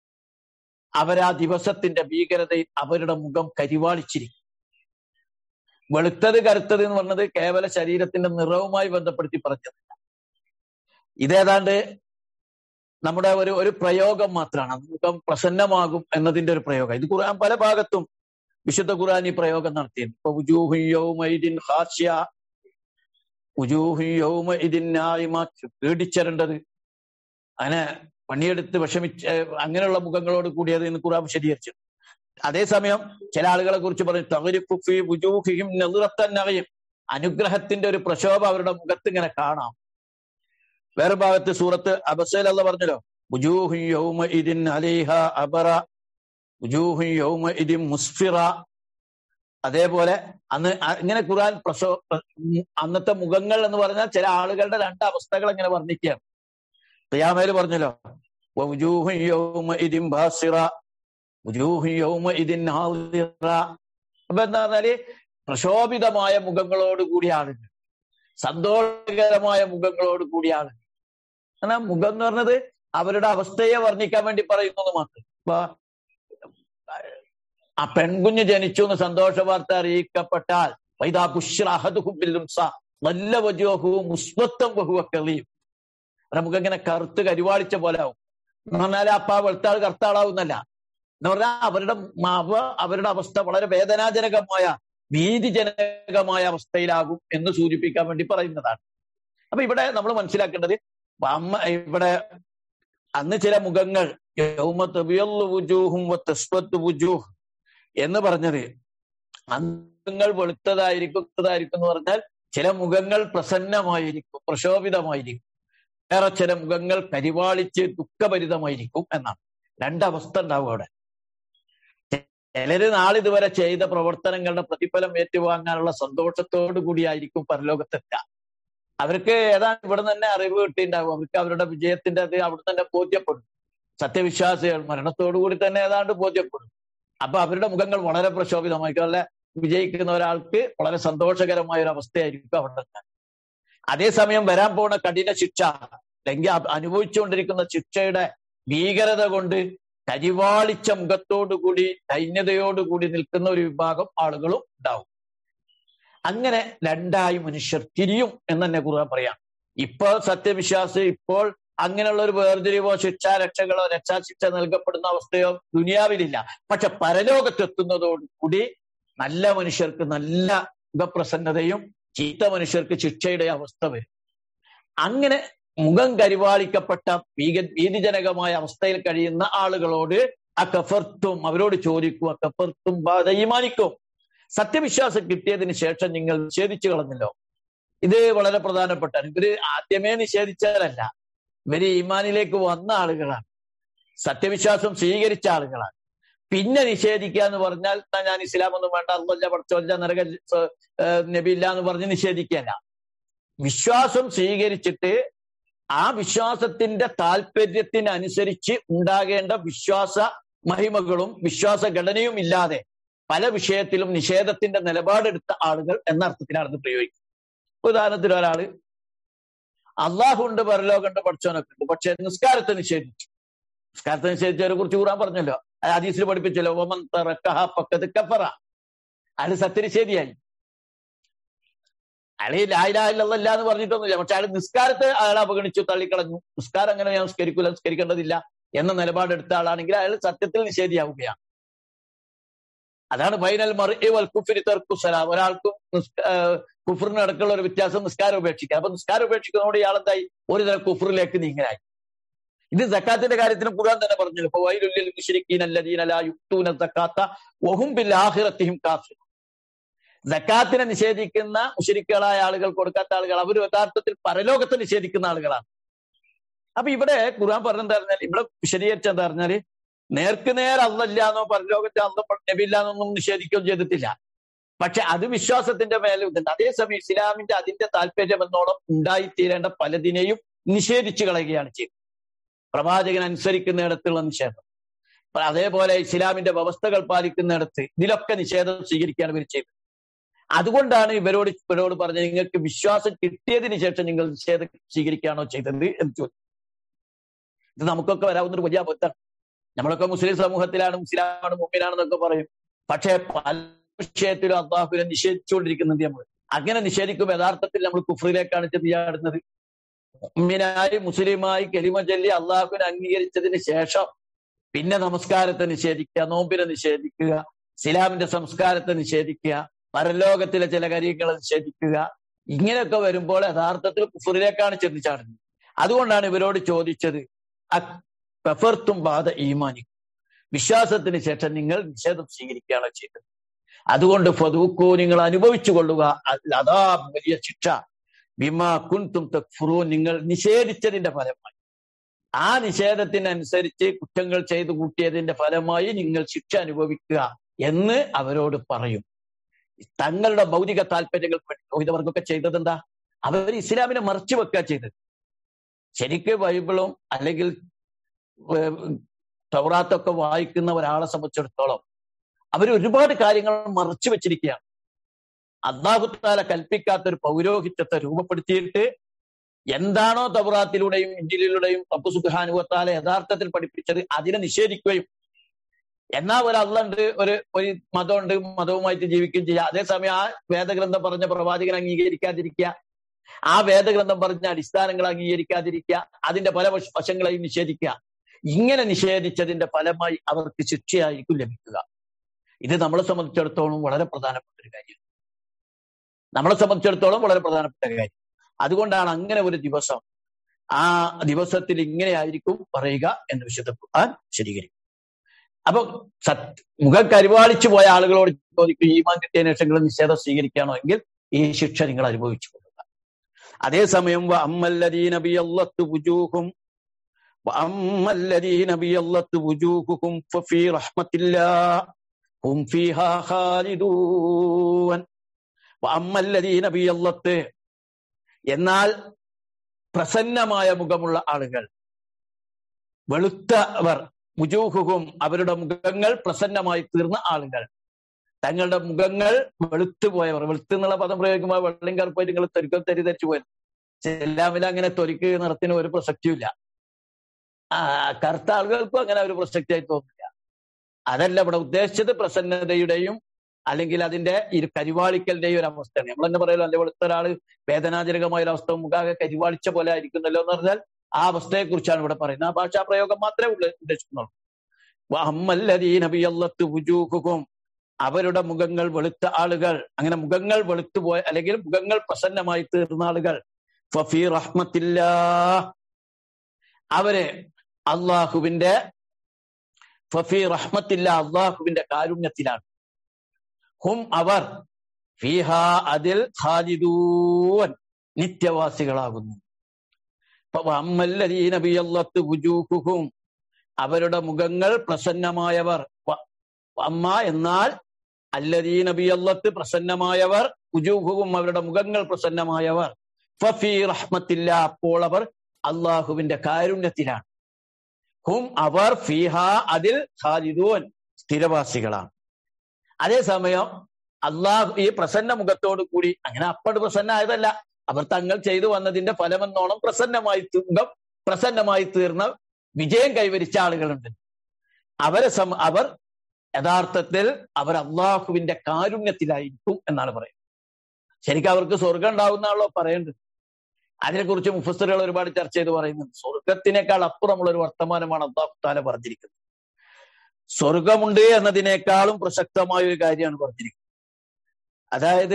അവരാ ദിവസത്തിന്റെ ഭീകരതയിൽ അവരുടെ മുഖം കരിവാളിച്ചിരിക്കും വെളുത്തത് കറുത്തത് എന്ന് പറഞ്ഞത് കേവല ശരീരത്തിന്റെ നിറവുമായി ബന്ധപ്പെടുത്തി പറഞ്ഞതല്ല ഇതേതാണ്ട് നമ്മുടെ ഒരു ഒരു പ്രയോഗം മാത്രമാണ് അത് മുഖം പ്രസന്നമാകും എന്നതിന്റെ ഒരു പ്രയോഗം ഇത് ഖുർആൻ പല ഭാഗത്തും വിശുദ്ധ ഖുർആൻ ഈ പ്രയോഗം നടത്തിയിരുന്നു ഇപ്പൊ ഉജൂഹു യൗമഇദിൻ ഖാശിയ ഉജൂഹു യൗമഇദിൻ നായിമ പേടിച്ചരേണ്ടത് അങ്ങനെ പണിയെടുത്ത് വിഷമിച്ച് അങ്ങനെയുള്ള മുഖങ്ങളോട് കൂടിയത് എന്ന് ഖുർആൻ വിശദീകരിച്ചു അതേസമയം ചില ആളുകളെ കുറിച്ച് പറഞ്ഞു തകരിഫു ഫീ വുജൂഹിഹിം നളിറത്തൻ നഗയും അനുഗ്രഹത്തിന്റെ ഒരു പ്രശോഭ അവരുടെ മുഖത്ത് ഇങ്ങനെ കാണാം വേറെ ഭാഗത്ത് സൂറത്ത് അബസയിൽ അല്ല പറഞ്ഞല്ലോ ഉജൂഹു യൗമഇദിൻ അലൈഹ അബറ ഉജൂഹു യൗമഇദിൻ മുസ്ഫിറ അതേപോലെ അന്ന് അ- ഇങ്ങനെ ഖുർആൻ പ്രശോ ഉം അന്നത്തെ മുഖങ്ങൾ എന്ന് പറഞ്ഞാൽ ചില ആളുകളുടെ രണ്ട് അവസ്ഥകൾ ഇങ്ങനെ വർണ്ണിക്കുകയാണ് ഖിയാമയിൽ പറഞ്ഞല്ലോ വവുജൂഹു യൗമഇദിൻ ബാസിറ ഉജൂഹു യൗമഇദിൻ നാദിറ അപ്പൊ എന്താ പറഞ്ഞാല് പ്രശോഭിതമായ മുഖങ്ങളോട് കൂടിയ ആളുകൾ സന്തോഷകരമായ മുഖങ്ങളോട് കൂടിയ ആളുകൾ എന്നാൽ മുഖം എന്ന് പറഞ്ഞത് അവരുടെ അവസ്ഥയെ വർണ്ണിക്കാൻ വേണ്ടി പറയുന്നത് മാത്രം ഇപ്പൊ ആ പെൺകുഞ്ഞ് ജനിച്ചു എന്ന് സന്തോഷ വാർത്ത അറിയിക്കപ്പെട്ടാൽ വൈദാ ബുഷ്റഹദുഹുബില്ലുംസ നല്ല വജോഹവും മുസ്വത്വം ബഹുവ കളിയും അവരുടെ മുഖം ഇങ്ങനെ കറുത്ത് കരിവാളിച്ച പോലെ ആവും എന്ന് പറഞ്ഞാൽ അപ്പ വെളുത്താൾ കറുത്താളാവുന്നല്ല എന്ന് പറഞ്ഞാൽ അവരുടെ മാവ് അവരുടെ അവസ്ഥ വളരെ വേദനാജനകമായ ഭീതിജനകമായ അവസ്ഥയിലാകും എന്ന് സൂചിപ്പിക്കാൻ വേണ്ടി പറയുന്നതാണ് അപ്പൊ ഇവിടെ നമ്മൾ മനസ്സിലാക്കേണ്ടത് അമ്മ ഇവിടെ അന്ന് ചില മുഖങ്ങൾ യൗമ തബിയല്ലു വുജൂഹും വ തസ്വത്തു വുജൂഹ് എന്ന് പറഞ്ഞത് അന്തങ്ങൾ വെളുത്തതായിരിക്കും വെളുത്തതായിരിക്കും എന്ന് പറഞ്ഞാൽ ചില മുഖങ്ങൾ പ്രസന്നമായിരിക്കും പ്രശോഭിതമായിരിക്കും വേറെ ചില മുഖങ്ങൾ കരിവാളിച്ച് ദുഃഖഭരിതമായിരിക്കും എന്നാണ് രണ്ടവസ്ഥ ഉണ്ടാവും അവിടെ ചിലര് നാളിതുവരെ ചെയ്ത പ്രവർത്തനങ്ങളുടെ പ്രതിഫലം ഏറ്റുവാങ്ങാനുള്ള സന്തോഷത്തോടു കൂടിയായിരിക്കും പരലോകത്തെത്തുക അവർക്ക് ഏതാണ്ട് ഇവിടെ തന്നെ അറിവ് കിട്ടിയിട്ടുണ്ടാവും അവർക്ക് അവരുടെ വിജയത്തിന്റെ അത് അവിടെ തന്നെ ബോധ്യപ്പെടും സത്യവിശ്വാസികൾ മരണത്തോടു കൂടി തന്നെ ഏതാണ്ട് ബോധ്യപ്പെടും അപ്പൊ അവരുടെ മുഖങ്ങൾ വളരെ പ്രശോഭിതമായിരിക്കും അല്ലെ വിജയിക്കുന്ന ഒരാൾക്ക് വളരെ സന്തോഷകരമായ ഒരു അവസ്ഥയായിരിക്കും അവിടെ അതേസമയം വരാൻ പോകുന്ന കഠിന ശിക്ഷ അല്ലെങ്കിൽ അ- അനുഭവിച്ചുകൊണ്ടിരിക്കുന്ന ശിക്ഷയുടെ ഭീകരത കൊണ്ട് കരിവാളിച്ച മുഖത്തോടുകൂടി ദൈന്യതയോടുകൂടി നിൽക്കുന്ന ഒരു വിഭാഗം ആളുകളും ഉണ്ടാവും അങ്ങനെ രണ്ടായി മനുഷ്യർ തിരിയും എന്ന് തന്നെ ഖുർആൻ പറയാം ഇപ്പൊ സത്യവിശ്വാസി ഇപ്പോൾ അങ്ങനെയുള്ള ഒരു വേർതിരിവോ ശിക്ഷാ രക്ഷകളോ രക്ഷാശിക്ഷ നൽകപ്പെടുന്ന അവസ്ഥയോ ദുനിയാവിലില്ല പക്ഷെ പരലോകത്തെത്തുന്നതോടുകൂടി നല്ല മനുഷ്യർക്ക് നല്ല മുഖപ്രസന്നതയും ചീത്ത മനുഷ്യർക്ക് ശിക്ഷയുടെ അവസ്ഥ വരും അങ്ങനെ മുഖം കരിവാളിക്കപ്പെട്ട ഭീക ഭീതിജനകമായ അവസ്ഥയിൽ കഴിയുന്ന ആളുകളോട് അക്കഫർത്തും അവരോട് ചോദിക്കും അക്കഫർത്തും ബാധയിമാനിക്കും സത്യവിശ്വാസം കിട്ടിയതിന് ശേഷം നിങ്ങൾ നിഷേധിച്ചു കളഞ്ഞല്ലോ ഇത് വളരെ പ്രധാനപ്പെട്ടാണ് ഇവര് ആദ്യമേ നിഷേധിച്ചവരല്ല ഇവര് ഈമാനിലേക്ക് വന്ന ആളുകളാണ് സത്യവിശ്വാസം സ്വീകരിച്ച ആളുകളാണ് പിന്നെ നിഷേധിക്കുക എന്ന് പറഞ്ഞാൽ "എന്നാ ഞാൻ ഇസ്ലാം ഒന്നും വേണ്ട അല്ല പഠിച്ചോല്ല നരക നബിയില്ല എന്ന് പറഞ്ഞ് നിഷേധിക്കല്ല വിശ്വാസം സ്വീകരിച്ചിട്ട് ആ വിശ്വാസത്തിന്റെ താല്പര്യത്തിനനുസരിച്ച് ഉണ്ടാകേണ്ട വിശ്വാസ മഹിമകളും വിശ്വാസ ഘടനയും ഇല്ലാതെ പല വിഷയത്തിലും നിഷേധത്തിന്റെ നിലപാടെടുത്ത ആളുകൾ എന്ന അർത്ഥത്തിലാണ് ഇത് പ്രയോഗിക്കുന്നത് ഉദാഹരണത്തിന് ഒരാള് അള്ളാഹുണ്ട് പരലോകണ്ട് പഠിച്ചവനൊക്കെ ഉണ്ട് പക്ഷെ നിസ്കാരത്തെ നിഷേധിച്ചു നിസ്കാരത്തെ നിഷേധിച്ചവരെ കുറിച്ച് കൂറാൻ പറഞ്ഞല്ലോ അത് ഹദീസിൽ പഠിപ്പിച്ചല്ലോ ഒമൻ തറക്കഹ പക്കത്ത് കഫറ അയാൾ സത്യനിഷേധിയായി അയാൾ ലായിലായില്ല എന്ന് പറഞ്ഞിട്ടൊന്നുമില്ല പക്ഷെ അയാൾ നിസ്കാരത്തെ അയാൾ അവഗണിച്ചു തള്ളിക്കളഞ്ഞു നിസ്കാരം അങ്ങനെ ഞാൻ നിസ്കരിക്കൂല നിസ്കരിക്കേണ്ടതില്ല എന്ന നിലപാടെടുത്ത ആളാണെങ്കിൽ അയാൾ സത്യത്തിൽ നിഷേധിയാവുകയാണ് അതാണ് ഫൈനൽ മറി വൽ കുഫിരി തെർക്കുസലാം ഒരാൾക്കും നിസ്ക- ആ, കുഫറിന് ഇടക്കുള്ള ഒരു വ്യത്യാസം നിസ്കാരം ഉപേക്ഷിക്കുക അപ്പൊ നിസ്കാരം ഉപേക്ഷിക്കുന്നതോട് ഇയാളെന്തായി ഒരു തരം കുഫറിലേക്ക് നീങ്ങലായി ഇത് സക്കാത്തിന്റെ കാര്യത്തിന് ഖുർആൻ തന്നെ പറഞ്ഞു ഇപ്പൊ വൈലുല്ലിൽ മുശ്രിക്കീൻ അല്ലദീന ലാ യുക്തൂന സക്കാത്ത വഹും ബിൽ ആഖിറത്തിഹിം കാഫിർ സക്കാത്തിനെ നിഷേധിക്കുന്ന മുഷരിക്കുകളായ ആളുകൾ കൊടുക്കാത്ത ആളുകൾ അവർ യഥാർത്ഥത്തിൽ പരലോകത്തെ നിഷേധിക്കുന്ന ആളുകളാണ് അപ്പൊ ഇവിടെ ഖുർആൻ പറഞ്ഞെന്താ പറഞ്ഞാൽ ഇവിടെ വിശദീകരിച്ചെന്താ പറഞ്ഞാല് നേർക്ക് നേർ അല്ലല്ലാന്നോ പരലോകത്തെ അല്ല നബില്ലാന്നൊന്നും നിഷേധിക്കുകയും ചെയ്തിട്ടില്ല പക്ഷെ അത് വിശ്വാസത്തിന്റെ മേലെ ഇതുണ്ട് അതേസമയം ഇസ്ലാമിന്റെ അതിന്റെ താല്പര്യം എന്നോണം ഉണ്ടായിത്തീരേണ്ട പലതിനെയും നിഷേധിച്ചു കളയുകയാണ് ചെയ്യുന്നത് പ്രവാചകൻ അനുസരിക്കുന്നിടത്തുള്ള നിഷേധം അപ്പൊ അതേപോലെ ഇസ്ലാമിന്റെ വ്യവസ്ഥകൾ പാലിക്കുന്നിടത്ത് ഇതിലൊക്കെ നിഷേധം സ്വീകരിക്കുകയാണ് ഇവർ ചെയ്തത് അതുകൊണ്ടാണ് ഇവരോട് ഇവരോട് പറഞ്ഞത് നിങ്ങൾക്ക് വിശ്വാസം കിട്ടിയതിന് ശേഷം നിങ്ങൾ നിഷേധം സ്വീകരിക്കുകയാണോ ചെയ്തത് എന്ന് ചോദിച്ചു ഇത് നമുക്കൊക്കെ വരാവുന്ന ഒരു വലിയ അബദ്ധമാണ് നമ്മളൊക്കെ മുസ്ലിം സമൂഹത്തിലാണ് മുസ്ലിമാണ് മുമ്പിലാണെന്നൊക്കെ പറയും പക്ഷേ പല വിഷയത്തിലും അള്ളാഹുവിനെ നിഷേധിച്ചുകൊണ്ടിരിക്കുന്നുണ്ട് നമ്മൾ അങ്ങനെ നിഷേധിക്കുമ്പോൾ യഥാർത്ഥത്തിൽ നമ്മൾ കുഫറിലേക്കാണ് ചെന്ന് ചാടുന്നത് മുഅ്മിനായി മുസ്ലിമായി കെലിമ ചൊല്ലി അള്ളാഹുവിനെ അംഗീകരിച്ചതിന് ശേഷം പിന്നെ നമസ്കാരത്തെ നിഷേധിക്കുക നോമ്പിനെ നിഷേധിക്കുക ഇസ്ലാമിന്റെ സംസ്കാരത്തെ നിഷേധിക്കുക പരലോകത്തിലെ ചില കാര്യങ്ങളെ നിഷേധിക്കുക ഇങ്ങനെയൊക്കെ വരുമ്പോൾ യഥാർത്ഥത്തിൽ കുഫറിലേക്കാണ് ചെന്ന് ചാടുന്നത് അതുകൊണ്ടാണ് ഇവരോട് ചോദിച്ചത് കഫർത്തും ബാധ ഈമാനി വിശ്വാസത്തിന് ശേഷം നിങ്ങൾ നിഷേധം സ്വീകരിക്കുകയാണോ ചെയ്തത് അതുകൊണ്ട് ഫതൂക്കോ നിങ്ങൾ അനുഭവിച്ചു കൊള്ളുക അതാ വലിയ ശിക്ഷ ബിമാ കുൻതും തക്ഫുറൂ നിങ്ങൾ നിഷേധിച്ചതിന്റെ ഫലമായി ആ നിഷേധത്തിനനുസരിച്ച് കുറ്റങ്ങൾ ചെയ്തു കൂട്ടിയതിന്റെ ഫലമായി നിങ്ങൾ ശിക്ഷ അനുഭവിക്കുക എന്ന് അവരോട് പറയും തങ്ങളുടെ ഭൗതിക താല്പര്യങ്ങൾക്ക് വേണ്ടി രോഹിതവർക്കൊക്കെ ചെയ്തത് എന്താ അവർ ഇസ്ലാമിനെ മറച്ചു വെക്കുക ചെയ്തത് ശരിക്ക് ബൈബിളും അല്ലെങ്കിൽ തൗറാത്തൊക്കെ വായിക്കുന്ന ഒരാളെ സംബന്ധിച്ചിടത്തോളം അവർ ഒരുപാട് കാര്യങ്ങൾ മറച്ചു വെച്ചിരിക്കുകയാണ് അള്ളാഹുത്താല കൽപ്പിക്കാത്ത ഒരു പൗരോഹിത്യത്തെ രൂപപ്പെടുത്തിയിട്ട് എന്താണോ തൗറാത്തിലൂടെയും ഇന്ത്യയിലൂടെയും അബ്ബു സുഖാനുവത്താല യഥാർത്ഥത്തിൽ പഠിപ്പിച്ചത് അതിനെ നിഷേധിക്കുകയും എന്നാ ഒരു അള്ളുണ്ട് ഒരു ഒരു മതമുണ്ട് മതവുമായിട്ട് ജീവിക്കുകയും ചെയ്യുക അതേസമയം ആ വേദഗ്രന്ഥം പറഞ്ഞ പ്രവാചകൻ അംഗീകരിക്കാതിരിക്കുക ആ വേദഗ്രന്ഥം പറഞ്ഞ അടിസ്ഥാനങ്ങൾ അംഗീകരിക്കാതിരിക്കുക അതിന്റെ പല വശങ്ങളെയും നിഷേധിക്കുക ഇങ്ങനെ നിഷേധിച്ചതിന്റെ ഫലമായി അവർക്ക് ശിക്ഷയായിരിക്കും ലഭിക്കുക ഇത് നമ്മളെ സംബന്ധിച്ചിടത്തോളം വളരെ പ്രധാനപ്പെട്ട ഒരു കാര്യം നമ്മളെ സംബന്ധിച്ചിടത്തോളം വളരെ പ്രധാനപ്പെട്ട കാര്യം അതുകൊണ്ടാണ് അങ്ങനെ ഒരു ദിവസം ആ ദിവസത്തിൽ ഇങ്ങനെയായിരിക്കും പറയുക എന്ന് വിശുദ്ധ ഖുർആൻ ശരികരിക്കും അപ്പൊ സത് മുഖം കരുവാളിച്ചു പോയ ആളുകളോട് ചോദിക്കും ഈമാൻ കിട്ടിയതിനു ശേഷം നിങ്ങൾ നിഷേധം സ്വീകരിക്കുകയാണോ എങ്കിൽ ഈ ശിക്ഷ നിങ്ങൾ അനുഭവിച്ചു കൊള്ളുക അതേസമയം അമ്മല്ലദീന ബിയല്ലത്തു വുജൂഹും وأما بيضت وجوههم ففي رحمة الله هم فيها خالدون وأما الذين بيضت എന്നാൽ പ്രസന്നമായ മുഖമുള്ള ആളുകൾ വെളുത്തവർ മുജൂഹുഹും അവരുടെ മുഖങ്ങൾ പ്രസന്നമായി തീർന്ന ആളുകൾ തങ്ങളുടെ മുഖങ്ങൾ വെളുത്തു പോയവർ വെളുത്ത് എന്നുള്ള പദം പ്രയോഗിക്കുമ്പോൾ വെള്ളം കറുപ്പായിട്ട് നിങ്ങൾ തൊരിക്കും തെരിധരിച്ചു പോയത് എല്ലാമിലും അങ്ങനെ തൊരിക്ക് നിറത്തിന് ഒരു പ്രസക്തിയുമില്ല ആ കറുത്ത ആളുകൾക്കും അങ്ങനെ ഒരു പ്രസക്തിയായി തോന്നില്ല അതല്ല ഇവിടെ ഉദ്ദേശിച്ചത് പ്രസന്നതയുടെയും അല്ലെങ്കിൽ അതിന്റെ ഈ കരിവാളിക്കലിന്റെയും ഒരു അവസ്ഥയാണ് നമ്മൾ തന്നെ പറയലോ അല്ലെ വെളുത്ത ഒരാള് വേദനാജനകമായ ഒരു അവസ്ഥ മുഖാകെ കരിവാളിച്ച പോലെ ആയിരിക്കുന്നല്ലോ എന്ന് പറഞ്ഞാൽ ആ അവസ്ഥയെ കുറിച്ചാണ് ഇവിടെ പറയുന്നത് ആ ഭാഷാ പ്രയോഗം മാത്രമേ ഉള്ള ഉദ്ദേശിക്കുന്നുള്ളൂ അമ്മല്ലതീനബിയല്ലത്ത് വുജൂഹുക്കും അവരുടെ മുഖങ്ങൾ വെളുത്ത ആളുകൾ അങ്ങനെ മുഖങ്ങൾ വെളുത്തുപോയ അല്ലെങ്കിൽ മുഖങ്ങൾ പ്രസന്നമായി തീർന്ന ആളുകൾ ഫഫി റഹ്മത്തില്ല അവര് അള്ളാഹുവിന്റെ ഫഫി റഹ്മത്തില്ല അള്ളാഹുവിന്റെ കാരുണ്യത്തിലാണ് ഹും അവർ ഫീഹ അതിൽ ഖാലിദൂൻ നിത്യവാസികളാകുന്നു വുജൂഹുഹും അവരുടെ മുഖങ്ങൾ പ്രസന്നമായവർ അമ്മ എന്നാൽ അല്ലദീന ബിയല്ലത്ത് പ്രസന്നമായവർ ഉജൂഹുവും അവരുടെ മുഖങ്ങൾ പ്രസന്നമായവർ ഫഫി റഹ്മത്തില്ല അപ്പോൾ അവർ അള്ളാഹുവിന്റെ കാരുണ്യത്തിലാണ് ഹും അവർ ഫീഹ അതിൽ ഖാലിദൂൻ സ്ഥിരവാസികളാണ് അതേസമയം അള്ളാഹു ഈ പ്രസന്ന മുഖത്തോടു കൂടി അങ്ങനെ അപ്പട് പ്രസന്നമായതല്ല അവർ തങ്ങൾ ചെയ്തു വന്നതിന്റെ ഫലമെന്നോണം പ്രസന്നമായി മുഖം പ്രസന്നമായി തീർന്ന വിജയം കൈവരിച്ച ആളുകളുണ്ട് അവരെ സം അവർ യഥാർത്ഥത്തിൽ അവർ അള്ളാഹുവിന്റെ കാരുണ്യത്തിലായിരിക്കും എന്നാണ് പറയുന്നത് ശരിക്കും അവർക്ക് സ്വർഗം ഉണ്ടാവുന്നാണല്ലോ പറയേണ്ടത് അതിനെക്കുറിച്ച് മുഫസ്സറുകൾ ഒരുപാട് ചർച്ച ചെയ്ത് പറയുന്നുണ്ട് സ്വർഗത്തിനേക്കാൾ അപ്പുറമുള്ള ഒരു വർത്തമാനമാണ് അള്ളാഹു താല പറഞ്ഞിരിക്കുന്നത് സ്വർഗമുണ്ട് എന്നതിനേക്കാളും പ്രസക്തമായ ഒരു കാര്യമാണ് പറഞ്ഞിരിക്കുന്നത് അതായത്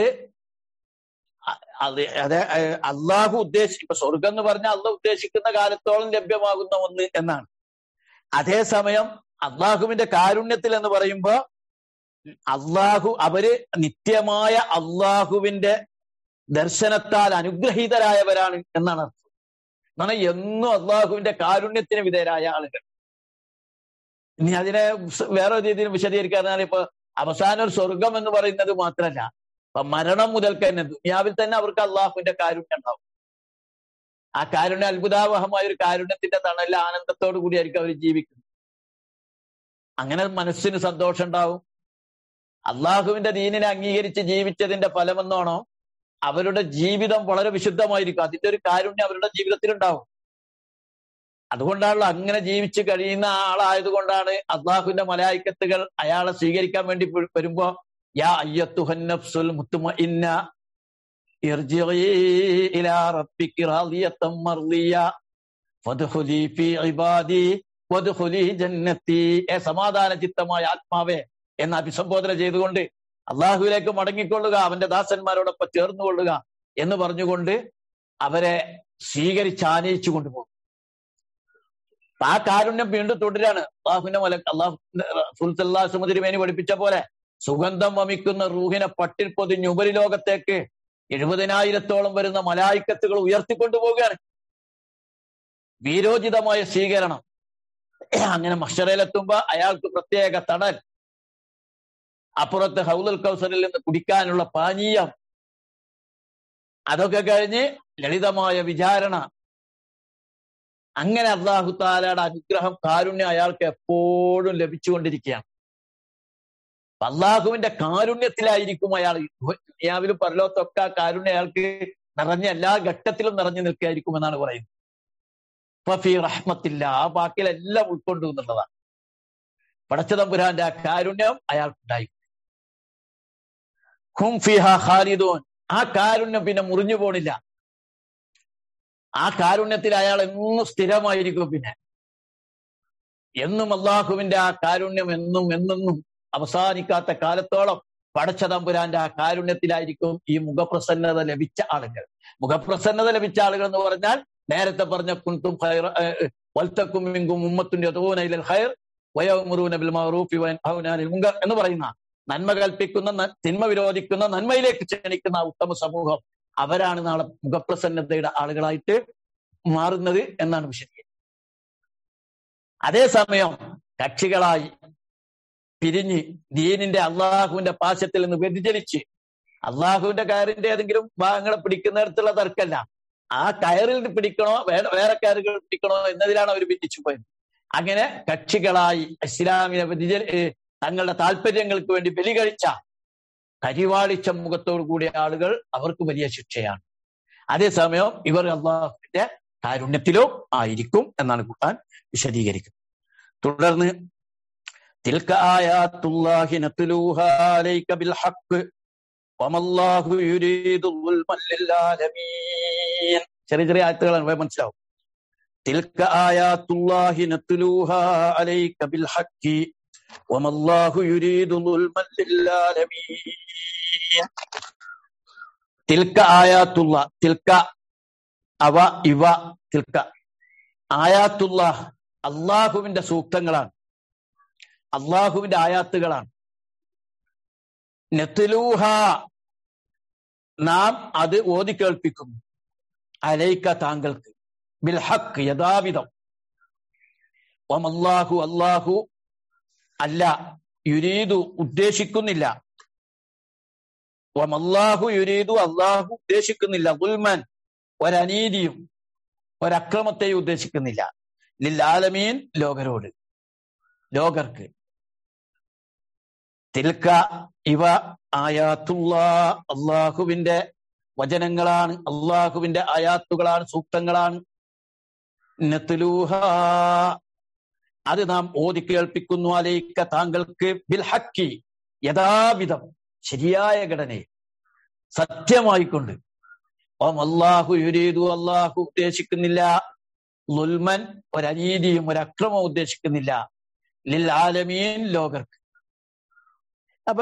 അതെ അള്ളാഹു ഉദ്ദേശിക്കും ഇപ്പൊ സ്വർഗം എന്ന് പറഞ്ഞാൽ അള്ളാഹ് ഉദ്ദേശിക്കുന്ന കാലത്തോളം ലഭ്യമാകുന്ന ഒന്ന് എന്നാണ് അതേസമയം അള്ളാഹുവിന്റെ കാരുണ്യത്തിൽ എന്ന് പറയുമ്പോ അള്ളാഹു അവര് നിത്യമായ അള്ളാഹുവിന്റെ ദർശനത്താൽ അനുഗ്രഹീതരായവരാണ് എന്നാണ് അർത്ഥം എന്നാണ് എന്നും അള്ളാഹുവിന്റെ കാരുണ്യത്തിന് വിധേയരായ ആളുകൾ ഇനി അതിനെ വേറെ രീതിയിൽ വിശദീകരിക്കാൻ ഇപ്പൊ അവസാനം ഒരു സ്വർഗം എന്ന് പറയുന്നത് മാത്രമല്ല അപ്പൊ മരണം മുതൽക്ക് തന്നെ ദുനിയാവിൽ തന്നെ അവർക്ക് അള്ളാഹുവിന്റെ കാരുണ്യം ഉണ്ടാവും ആ കാരുണ്യ അത്ഭുതാവഹമായ ഒരു കാരുണ്യത്തിന്റെ തണലിൽ ആനന്ദത്തോടു കൂടിയായിരിക്കും അവർ ജീവിക്കുന്നത് അങ്ങനെ മനസ്സിന് സന്തോഷം ഉണ്ടാവും അള്ളാഹുവിന്റെ ദീനിനെ അംഗീകരിച്ച് ജീവിച്ചതിന്റെ ഫലമെന്നോണോ അവരുടെ ജീവിതം വളരെ വിശുദ്ധമായിരിക്കും അതിന്റെ ഒരു കാരുണ്യം അവരുടെ ജീവിതത്തിൽ ഉണ്ടാവും അതുകൊണ്ടാണല്ലോ അങ്ങനെ ജീവിച്ച് കഴിയുന്ന ആളായതുകൊണ്ടാണ് അള്ളാഹുവിന്റെ മലായിക്കത്തുകൾ അയാളെ സ്വീകരിക്കാൻ വേണ്ടി വരുമ്പോ യാ അയ്യത്തുഹന്നഫ്സുൽ മുത്തുമ ഇന്ന ഇർജിഇ ഇലാ റബ്ബികി റാദിയത്തം മർദിയ ഫദ്ഖുലി ഫീ ഇബാദി വദ്ഖുലി ജന്നത്തി ഏ സമാധാന ചിത്തമായ ആത്മാവേ എന്ന് അഭിസംബോധന ചെയ്തുകൊണ്ട് അള്ളാഹുവിലേക്ക് മടങ്ങിക്കൊള്ളുക അവന്റെ ദാസന്മാരോടൊപ്പം ചേർന്നുകൊള്ളുക എന്ന് പറഞ്ഞുകൊണ്ട് അവരെ സ്വീകരിച്ച് ആനയിച്ചു കൊണ്ടുപോകും ആ കാരുണ്യം വീണ്ടും തുടരാണ് അള്ളാഹുവിന്റെ മല അള്ളാഹു സുമതിരുമേനി പഠിപ്പിച്ച പോലെ സുഗന്ധം വമിക്കുന്ന റൂഹിനെ പട്ടിൽ പൊതിഞ്ഞ് ഉപരിലോകത്തേക്ക് എഴുപതിനായിരത്തോളം വരുന്ന മലായിക്കത്തുകൾ ഉയർത്തിക്കൊണ്ടുപോവുകയാണ് വീരോചിതമായ സ്വീകരണം അങ്ങനെ മഷറയിലെത്തുമ്പോ അയാൾക്ക് പ്രത്യേക തടൽ അപ്പുറത്ത് ഹൗലുൽ കൗസറിൽ നിന്ന് കുടിക്കാനുള്ള പാനീയം അതൊക്കെ കഴിഞ്ഞ് ലളിതമായ വിചാരണ അങ്ങനെ അള്ളാഹു താലയുടെ അനുഗ്രഹം കാരുണ്യം അയാൾക്ക് എപ്പോഴും ലഭിച്ചുകൊണ്ടിരിക്കുകയാണ് അള്ളാഹുവിന്റെ കാരുണ്യത്തിലായിരിക്കും അയാൾ ദുനിയാവിലും പരലോത്തൊക്കെ ആ കാരുണ്യം അയാൾക്ക് നിറഞ്ഞ എല്ലാ ഘട്ടത്തിലും നിറഞ്ഞു നിൽക്കുകയായിരിക്കും എന്നാണ് പറയുന്നത് ഫഫി റഹ്മത്തില്ല ആ വാക്കിലെല്ലാം ഉൾക്കൊണ്ടു എന്നുള്ളതാണ് പടച്ചതമ്പുരാന്റെ ആ കാരുണ്യം അയാൾക്കുണ്ടായി ഹും ഫിഹ ഖാലിദൂൻ ആ കാരുണ്യം പിന്നെ മുറിഞ്ഞു പോണില്ല ആ കാരുണ്യത്തിൽ അയാൾ എന്നും സ്ഥിരമായിരിക്കും പിന്നെ എന്നും അള്ളാഹുവിന്റെ ആ കാരുണ്യം എന്നും എന്നെന്നും അവസാനിക്കാത്ത കാലത്തോളം പടച്ചതമ്പുരാന്റെ ആ കാരുണ്യത്തിലായിരിക്കും ഈ മുഖപ്രസന്നത ലഭിച്ച ആളുകൾ മുഖപ്രസന്നത ലഭിച്ച ആളുകൾ എന്ന് പറഞ്ഞാൽ നേരത്തെ പറഞ്ഞ കുന്തും വൽത്തക്കും മിങ്കും ഉമ്മത്തും ഹൈർ വയോമുറൂന ബിൽ മഅറൂഫി വയൻഹൗന അനിൽ മുങ്കർ എന്ന് പറയുന്ന നന്മ കൽപ്പിക്കുന്ന തിന്മ വിരോധിക്കുന്ന നന്മയിലേക്ക് ക്ഷണിക്കുന്ന ഉത്തമ സമൂഹം അവരാണ് നാളെ മുഖപ്രസന്നതയുടെ ആളുകളായിട്ട് മാറുന്നത് എന്നാണ് വിശദീകരിക്കുന്നത് അതേസമയം കക്ഷികളായി പിരിഞ്ഞ് ദീനിന്റെ അള്ളാഹുവിന്റെ പാശത്തിൽ നിന്ന് വ്യതിചലിച്ച് അള്ളാഹുവിന്റെ കയറിന്റെ ഏതെങ്കിലും ഭാഗങ്ങളെ പിടിക്കുന്നിടത്തുള്ള തർക്കമല്ല ആ കയറിൽ പിടിക്കണോ വേറെ വേറെ കയറുകൾ പിടിക്കണോ എന്നതിലാണ് അവർ ഭിന്നിച്ചു പോയത് അങ്ങനെ കക്ഷികളായി ഇസ്ലാമിനെ വ്യതിച തങ്ങളുടെ താല്പര്യങ്ങൾക്ക് വേണ്ടി ബലി കഴിച്ച കരിവാളിച്ച മുഖത്തോടു കൂടിയ ആളുകൾ അവർക്ക് വലിയ ശിക്ഷയാണ് അതേസമയം ഇവർ അള്ളാഹുവിന്റെ കാരുണ്യത്തിലോ ആയിരിക്കും എന്നാണ് ഖുർആൻ വിശദീകരിക്കുന്നത് തുടർന്ന് തിൽക്ക ആയാത്തുല്ലാഹി നത്ലൂഹാ അലൈക ബിൽ ഹഖ് വമല്ലാഹു യുരീദു ദുൽമൻ ലിൽആലമീൻ ചെറിയ ചെറിയ ആയത്തുകളാണ് മനസ്സിലാവും തിൽക്ക ആയാത്തുല്ലാഹി നത്ലൂഹാ അലൈക ബിൽ ഹഖ് വമല്ലാഹു യുരീദു ദുൽമൻ ലിൽആലമീൻ തിൽക്ക ആയാത്തുള്ള തിൽക്ക അവ ഇവ തിൽക്ക ആയാത്തുള്ള അള്ളാഹുവിന്റെ സൂക്തങ്ങളാണ് അള്ളാഹുവിന്റെ ആയാത്തുകളാണ് നെത്തിലൂഹ നാം അത് ഓതി കേൾപ്പിക്കുന്നു അലൈക്ക താങ്കൾക്ക് ബിൽഹക്ക് യഥാവിധം അല്ലാഹു അല്ലാഹു അല്ല യുരീദു ഉദ്ദേശിക്കുന്നില്ല അല്ലാഹു യുരീദു അള്ളാഹു ഉദ്ദേശിക്കുന്നില്ല ഗുൽമൻ ഒരനീതിയും ഒരക്രമത്തെയും ഉദ്ദേശിക്കുന്നില്ല ലില്ലാലമീൻ ലോകരോട് ലോകർക്ക് തിൽക്ക ഇവ ആയാത്തുള്ള അള്ളാഹുവിന്റെ വചനങ്ങളാണ് അള്ളാഹുവിന്റെ ആയാത്തുകളാണ് സൂക്തങ്ങളാണ് നത്തുലൂഹ അത് നാം ഓതി കേൾപ്പിക്കുന്നു അലൈക്ക താങ്കൾക്ക് ബിൽ ഹക്കി യഥാവിധം ശരിയായ ഘടനയിൽ സത്യമായിക്കൊണ്ട് ഓം അള്ളാഹു യുരീദു അള്ളാഹു ഉദ്ദേശിക്കുന്നില്ല ലുൽമൻ ഒരനീതിയും ഒരക്രമം ഉദ്ദേശിക്കുന്നില്ല ലിൽ ആലമീൻ ലോകർക്ക് അപ്പൊ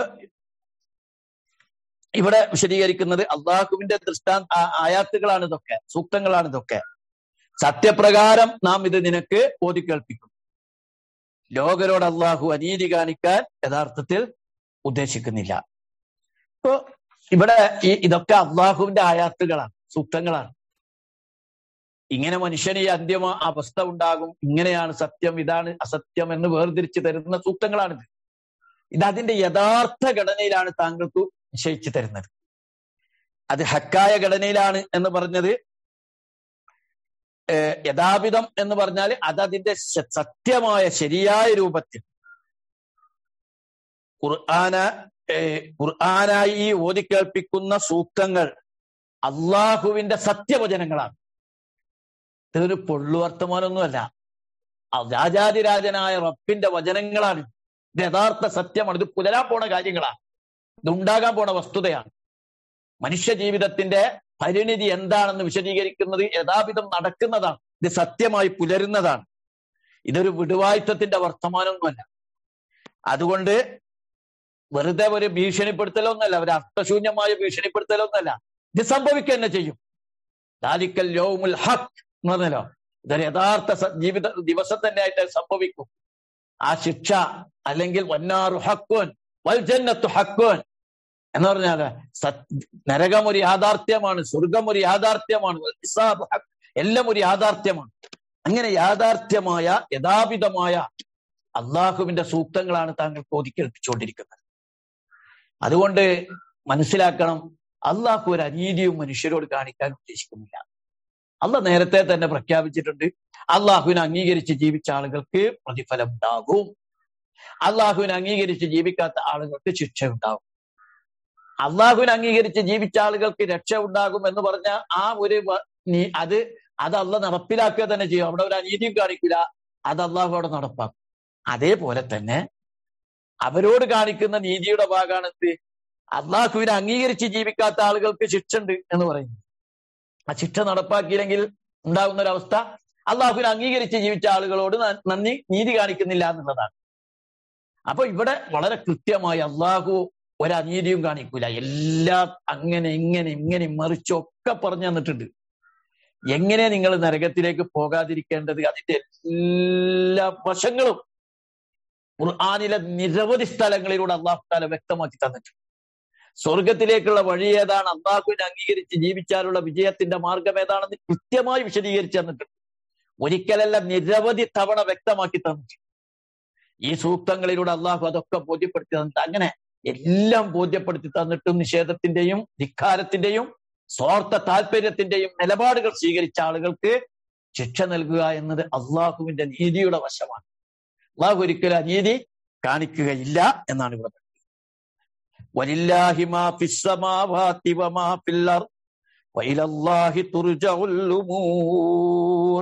ഇവിടെ വിശദീകരിക്കുന്നത് അള്ളാഹുവിന്റെ ദൃഷ്ടാന്ത ആയാത്തുകളാണ് ഇതൊക്കെ സൂക്തങ്ങളാണ് ഇതൊക്കെ സത്യപ്രകാരം നാം ഇത് നിനക്ക് ഓതി കേൾപ്പിക്കും ലോകരോട് അള്ളാഹു അനീതി കാണിക്കാൻ യഥാർത്ഥത്തിൽ ഉദ്ദേശിക്കുന്നില്ല ഇപ്പോ ഇവിടെ ഈ ഇതൊക്കെ അള്ളാഹുവിന്റെ ആയാത്തുകളാണ് സൂക്തങ്ങളാണ് ഇങ്ങനെ മനുഷ്യന് ഈ അന്തിമ അവസ്ഥ ഉണ്ടാകും ഇങ്ങനെയാണ് സത്യം ഇതാണ് അസത്യം എന്ന് വേർതിരിച്ച് തരുന്ന സൂക്തങ്ങളാണിത് ഇത് അതിന്റെ യഥാർത്ഥ ഘടനയിലാണ് താങ്കൾക്ക് നിശ്ചയിച്ചു തരുന്നത് അത് ഹക്കായ ഘടനയിലാണ് എന്ന് പറഞ്ഞത് യഥാവിധം എന്ന് പറഞ്ഞാൽ അത് അതിന്റെ സത്യമായ ശരിയായ രൂപത്തിൽ ഖുർആന ഖുർആനായി ഓതി കേൾപ്പിക്കുന്ന സൂക്തങ്ങൾ അള്ളാഹുവിന്റെ സത്യവചനങ്ങളാണ് ഇതൊരു പൊള്ളു വർത്തമാനമൊന്നുമല്ല രാജാതിരാജനായ റബ്ബിന്റെ വചനങ്ങളാണ് ഇത് യഥാർത്ഥ സത്യമാണ് ഇത് പുലരാൻ പോണ കാര്യങ്ങളാണ് ഇത് ഉണ്ടാകാൻ പോണ വസ്തുതയാണ് മനുഷ്യ ജീവിതത്തിന്റെ പരിണിതി എന്താണെന്ന് വിശദീകരിക്കുന്നത് യഥാവിധം നടക്കുന്നതാണ് ഇത് സത്യമായി പുലരുന്നതാണ് ഇതൊരു വിടുവായുത്തത്തിന്റെ വർത്തമാനമൊന്നുമല്ല അതുകൊണ്ട് വെറുതെ ഒരു ഭീഷണിപ്പെടുത്തലൊന്നല്ല ഒരു അർത്ഥശൂന്യമായ ഭീഷണിപ്പെടുത്തലൊന്നല്ല ഇത് സംഭവിക്കുക തന്നെ ചെയ്യും ദാലിക്കൽ യൗമുൽ ഹക്ക് എന്ന് പറഞ്ഞല്ലോ ഇതൊരു യഥാർത്ഥ സ- ജീവിത ദിവസം തന്നെ ആയിട്ട് സംഭവിക്കും ആ ശിക്ഷ അല്ലെങ്കിൽ വന്നാറു ഹക്കുൻ വൽ ജന്നത്തു ഹക്കുൻ എന്ന് പറഞ്ഞാല് സത് നരകം ഒരു യാഥാർത്ഥ്യമാണ് സ്വർഗം ഒരു യാഥാർത്ഥ്യമാണ് വൽ ഹിസാബ് ഹക്ക് എല്ലാം ഒരു യാഥാർത്ഥ്യമാണ് അങ്ങനെ യാഥാർത്ഥ്യമായ യഥാപിതമായ അള്ളാഹുവിന്റെ സൂക്തങ്ങളാണ് താങ്കൾ കോതിക്കേൽപ്പിച്ചുകൊണ്ടിരിക്കുന്നത് അതുകൊണ്ട് മനസ്സിലാക്കണം അള്ളാഹു ഒരു അനീതിയും മനുഷ്യരോട് കാണിക്കാൻ ഉദ്ദേശിക്കുന്നില്ല അല്ല നേരത്തെ തന്നെ പ്രഖ്യാപിച്ചിട്ടുണ്ട് അള്ളാഹുവിനെ അംഗീകരിച്ച് ജീവിച്ച ആളുകൾക്ക് പ്രതിഫലം ഉണ്ടാകും അള്ളാഹുവിനെ അംഗീകരിച്ച് ജീവിക്കാത്ത ആളുകൾക്ക് ശിക്ഷ ഉണ്ടാകും അള്ളാഹുവിനെ അംഗീകരിച്ച് ജീവിച്ച ആളുകൾക്ക് രക്ഷ ഉണ്ടാകും എന്ന് പറഞ്ഞ ആ ഒരു വ- നീ- അത് അത് അല്ല നടപ്പിലാക്കുക തന്നെ ചെയ്യും അവിടെ ഒരു അനീതിയും കാണിക്കില്ല അത് അള്ളാഹു അവിടെ നടപ്പാക്കും അതേപോലെ തന്നെ അവരോട് കാണിക്കുന്ന നീതിയുടെ ഭാഗമാണ് എന്ത് അള്ളാഹുവിനെ അംഗീകരിച്ച് ജീവിക്കാത്ത ആളുകൾക്ക് ശിക്ഷ ഉണ്ട് എന്ന് പറയുന്നു ആ ശിക്ഷ നടപ്പാക്കിയില്ലെങ്കിൽ ഉണ്ടാകുന്ന ഒരു അവസ്ഥ അള്ളാഹുവിനെ അംഗീകരിച്ച് ജീവിച്ച ആളുകളോട് ന- നന്ദി നീതി കാണിക്കുന്നില്ല എന്നുള്ളതാണ് അപ്പൊ ഇവിടെ വളരെ കൃത്യമായി അള്ളാഹു ഒരനീതിയും കാണിക്കൂല എല്ലാം അങ്ങനെ ഇങ്ങനെ ഇങ്ങനെ മറിച്ചൊക്കെ പറഞ്ഞു തന്നിട്ടുണ്ട് എങ്ങനെ നിങ്ങൾ നരകത്തിലേക്ക് പോകാതിരിക്കേണ്ടത് അതിന്റെ എല്ലാ വശങ്ങളും ഖുർആാനിലെ നിരവധി സ്ഥലങ്ങളിലൂടെ അള്ളാഹു താല വ്യക്തമാക്കി തന്നിട്ടുണ്ട് സ്വർഗത്തിലേക്കുള്ള വഴി ഏതാണ് അള്ളാഹുവിനെ അംഗീകരിച്ച് ജീവിച്ചാലുള്ള വിജയത്തിന്റെ മാർഗം ഏതാണെന്ന് കൃത്യമായി വിശദീകരിച്ചു തന്നിട്ടുണ്ട് ഒരിക്കലല്ല നിരവധി തവണ വ്യക്തമാക്കി തന്നിട്ടുണ്ട് ഈ സൂക്തങ്ങളിലൂടെ അള്ളാഹു അതൊക്കെ ബോധ്യപ്പെടുത്തി തന്നിട്ട് അങ്ങനെ എല്ലാം ബോധ്യപ്പെടുത്തി തന്നിട്ടും നിഷേധത്തിന്റെയും ധിക്കാരത്തിന്റെയും സ്വാർത്ഥ താല്പര്യത്തിന്റെയും നിലപാടുകൾ സ്വീകരിച്ച ആളുകൾക്ക് ശിക്ഷ നൽകുക എന്നത് അള്ളാഹുവിന്റെ നീതിയുടെ വശമാണ് അള്ളാഹു ഒരിക്കലും അനീതി കാണിക്കുകയില്ല എന്നാണ് ഇവിടെ പറയുന്നത് വലില്ലാഹി മാ ഫിസ് സമാവാതി വമാ ഫിൽ അർദ് വഇലല്ലാഹി തുർജഉൽ ഉമൂർ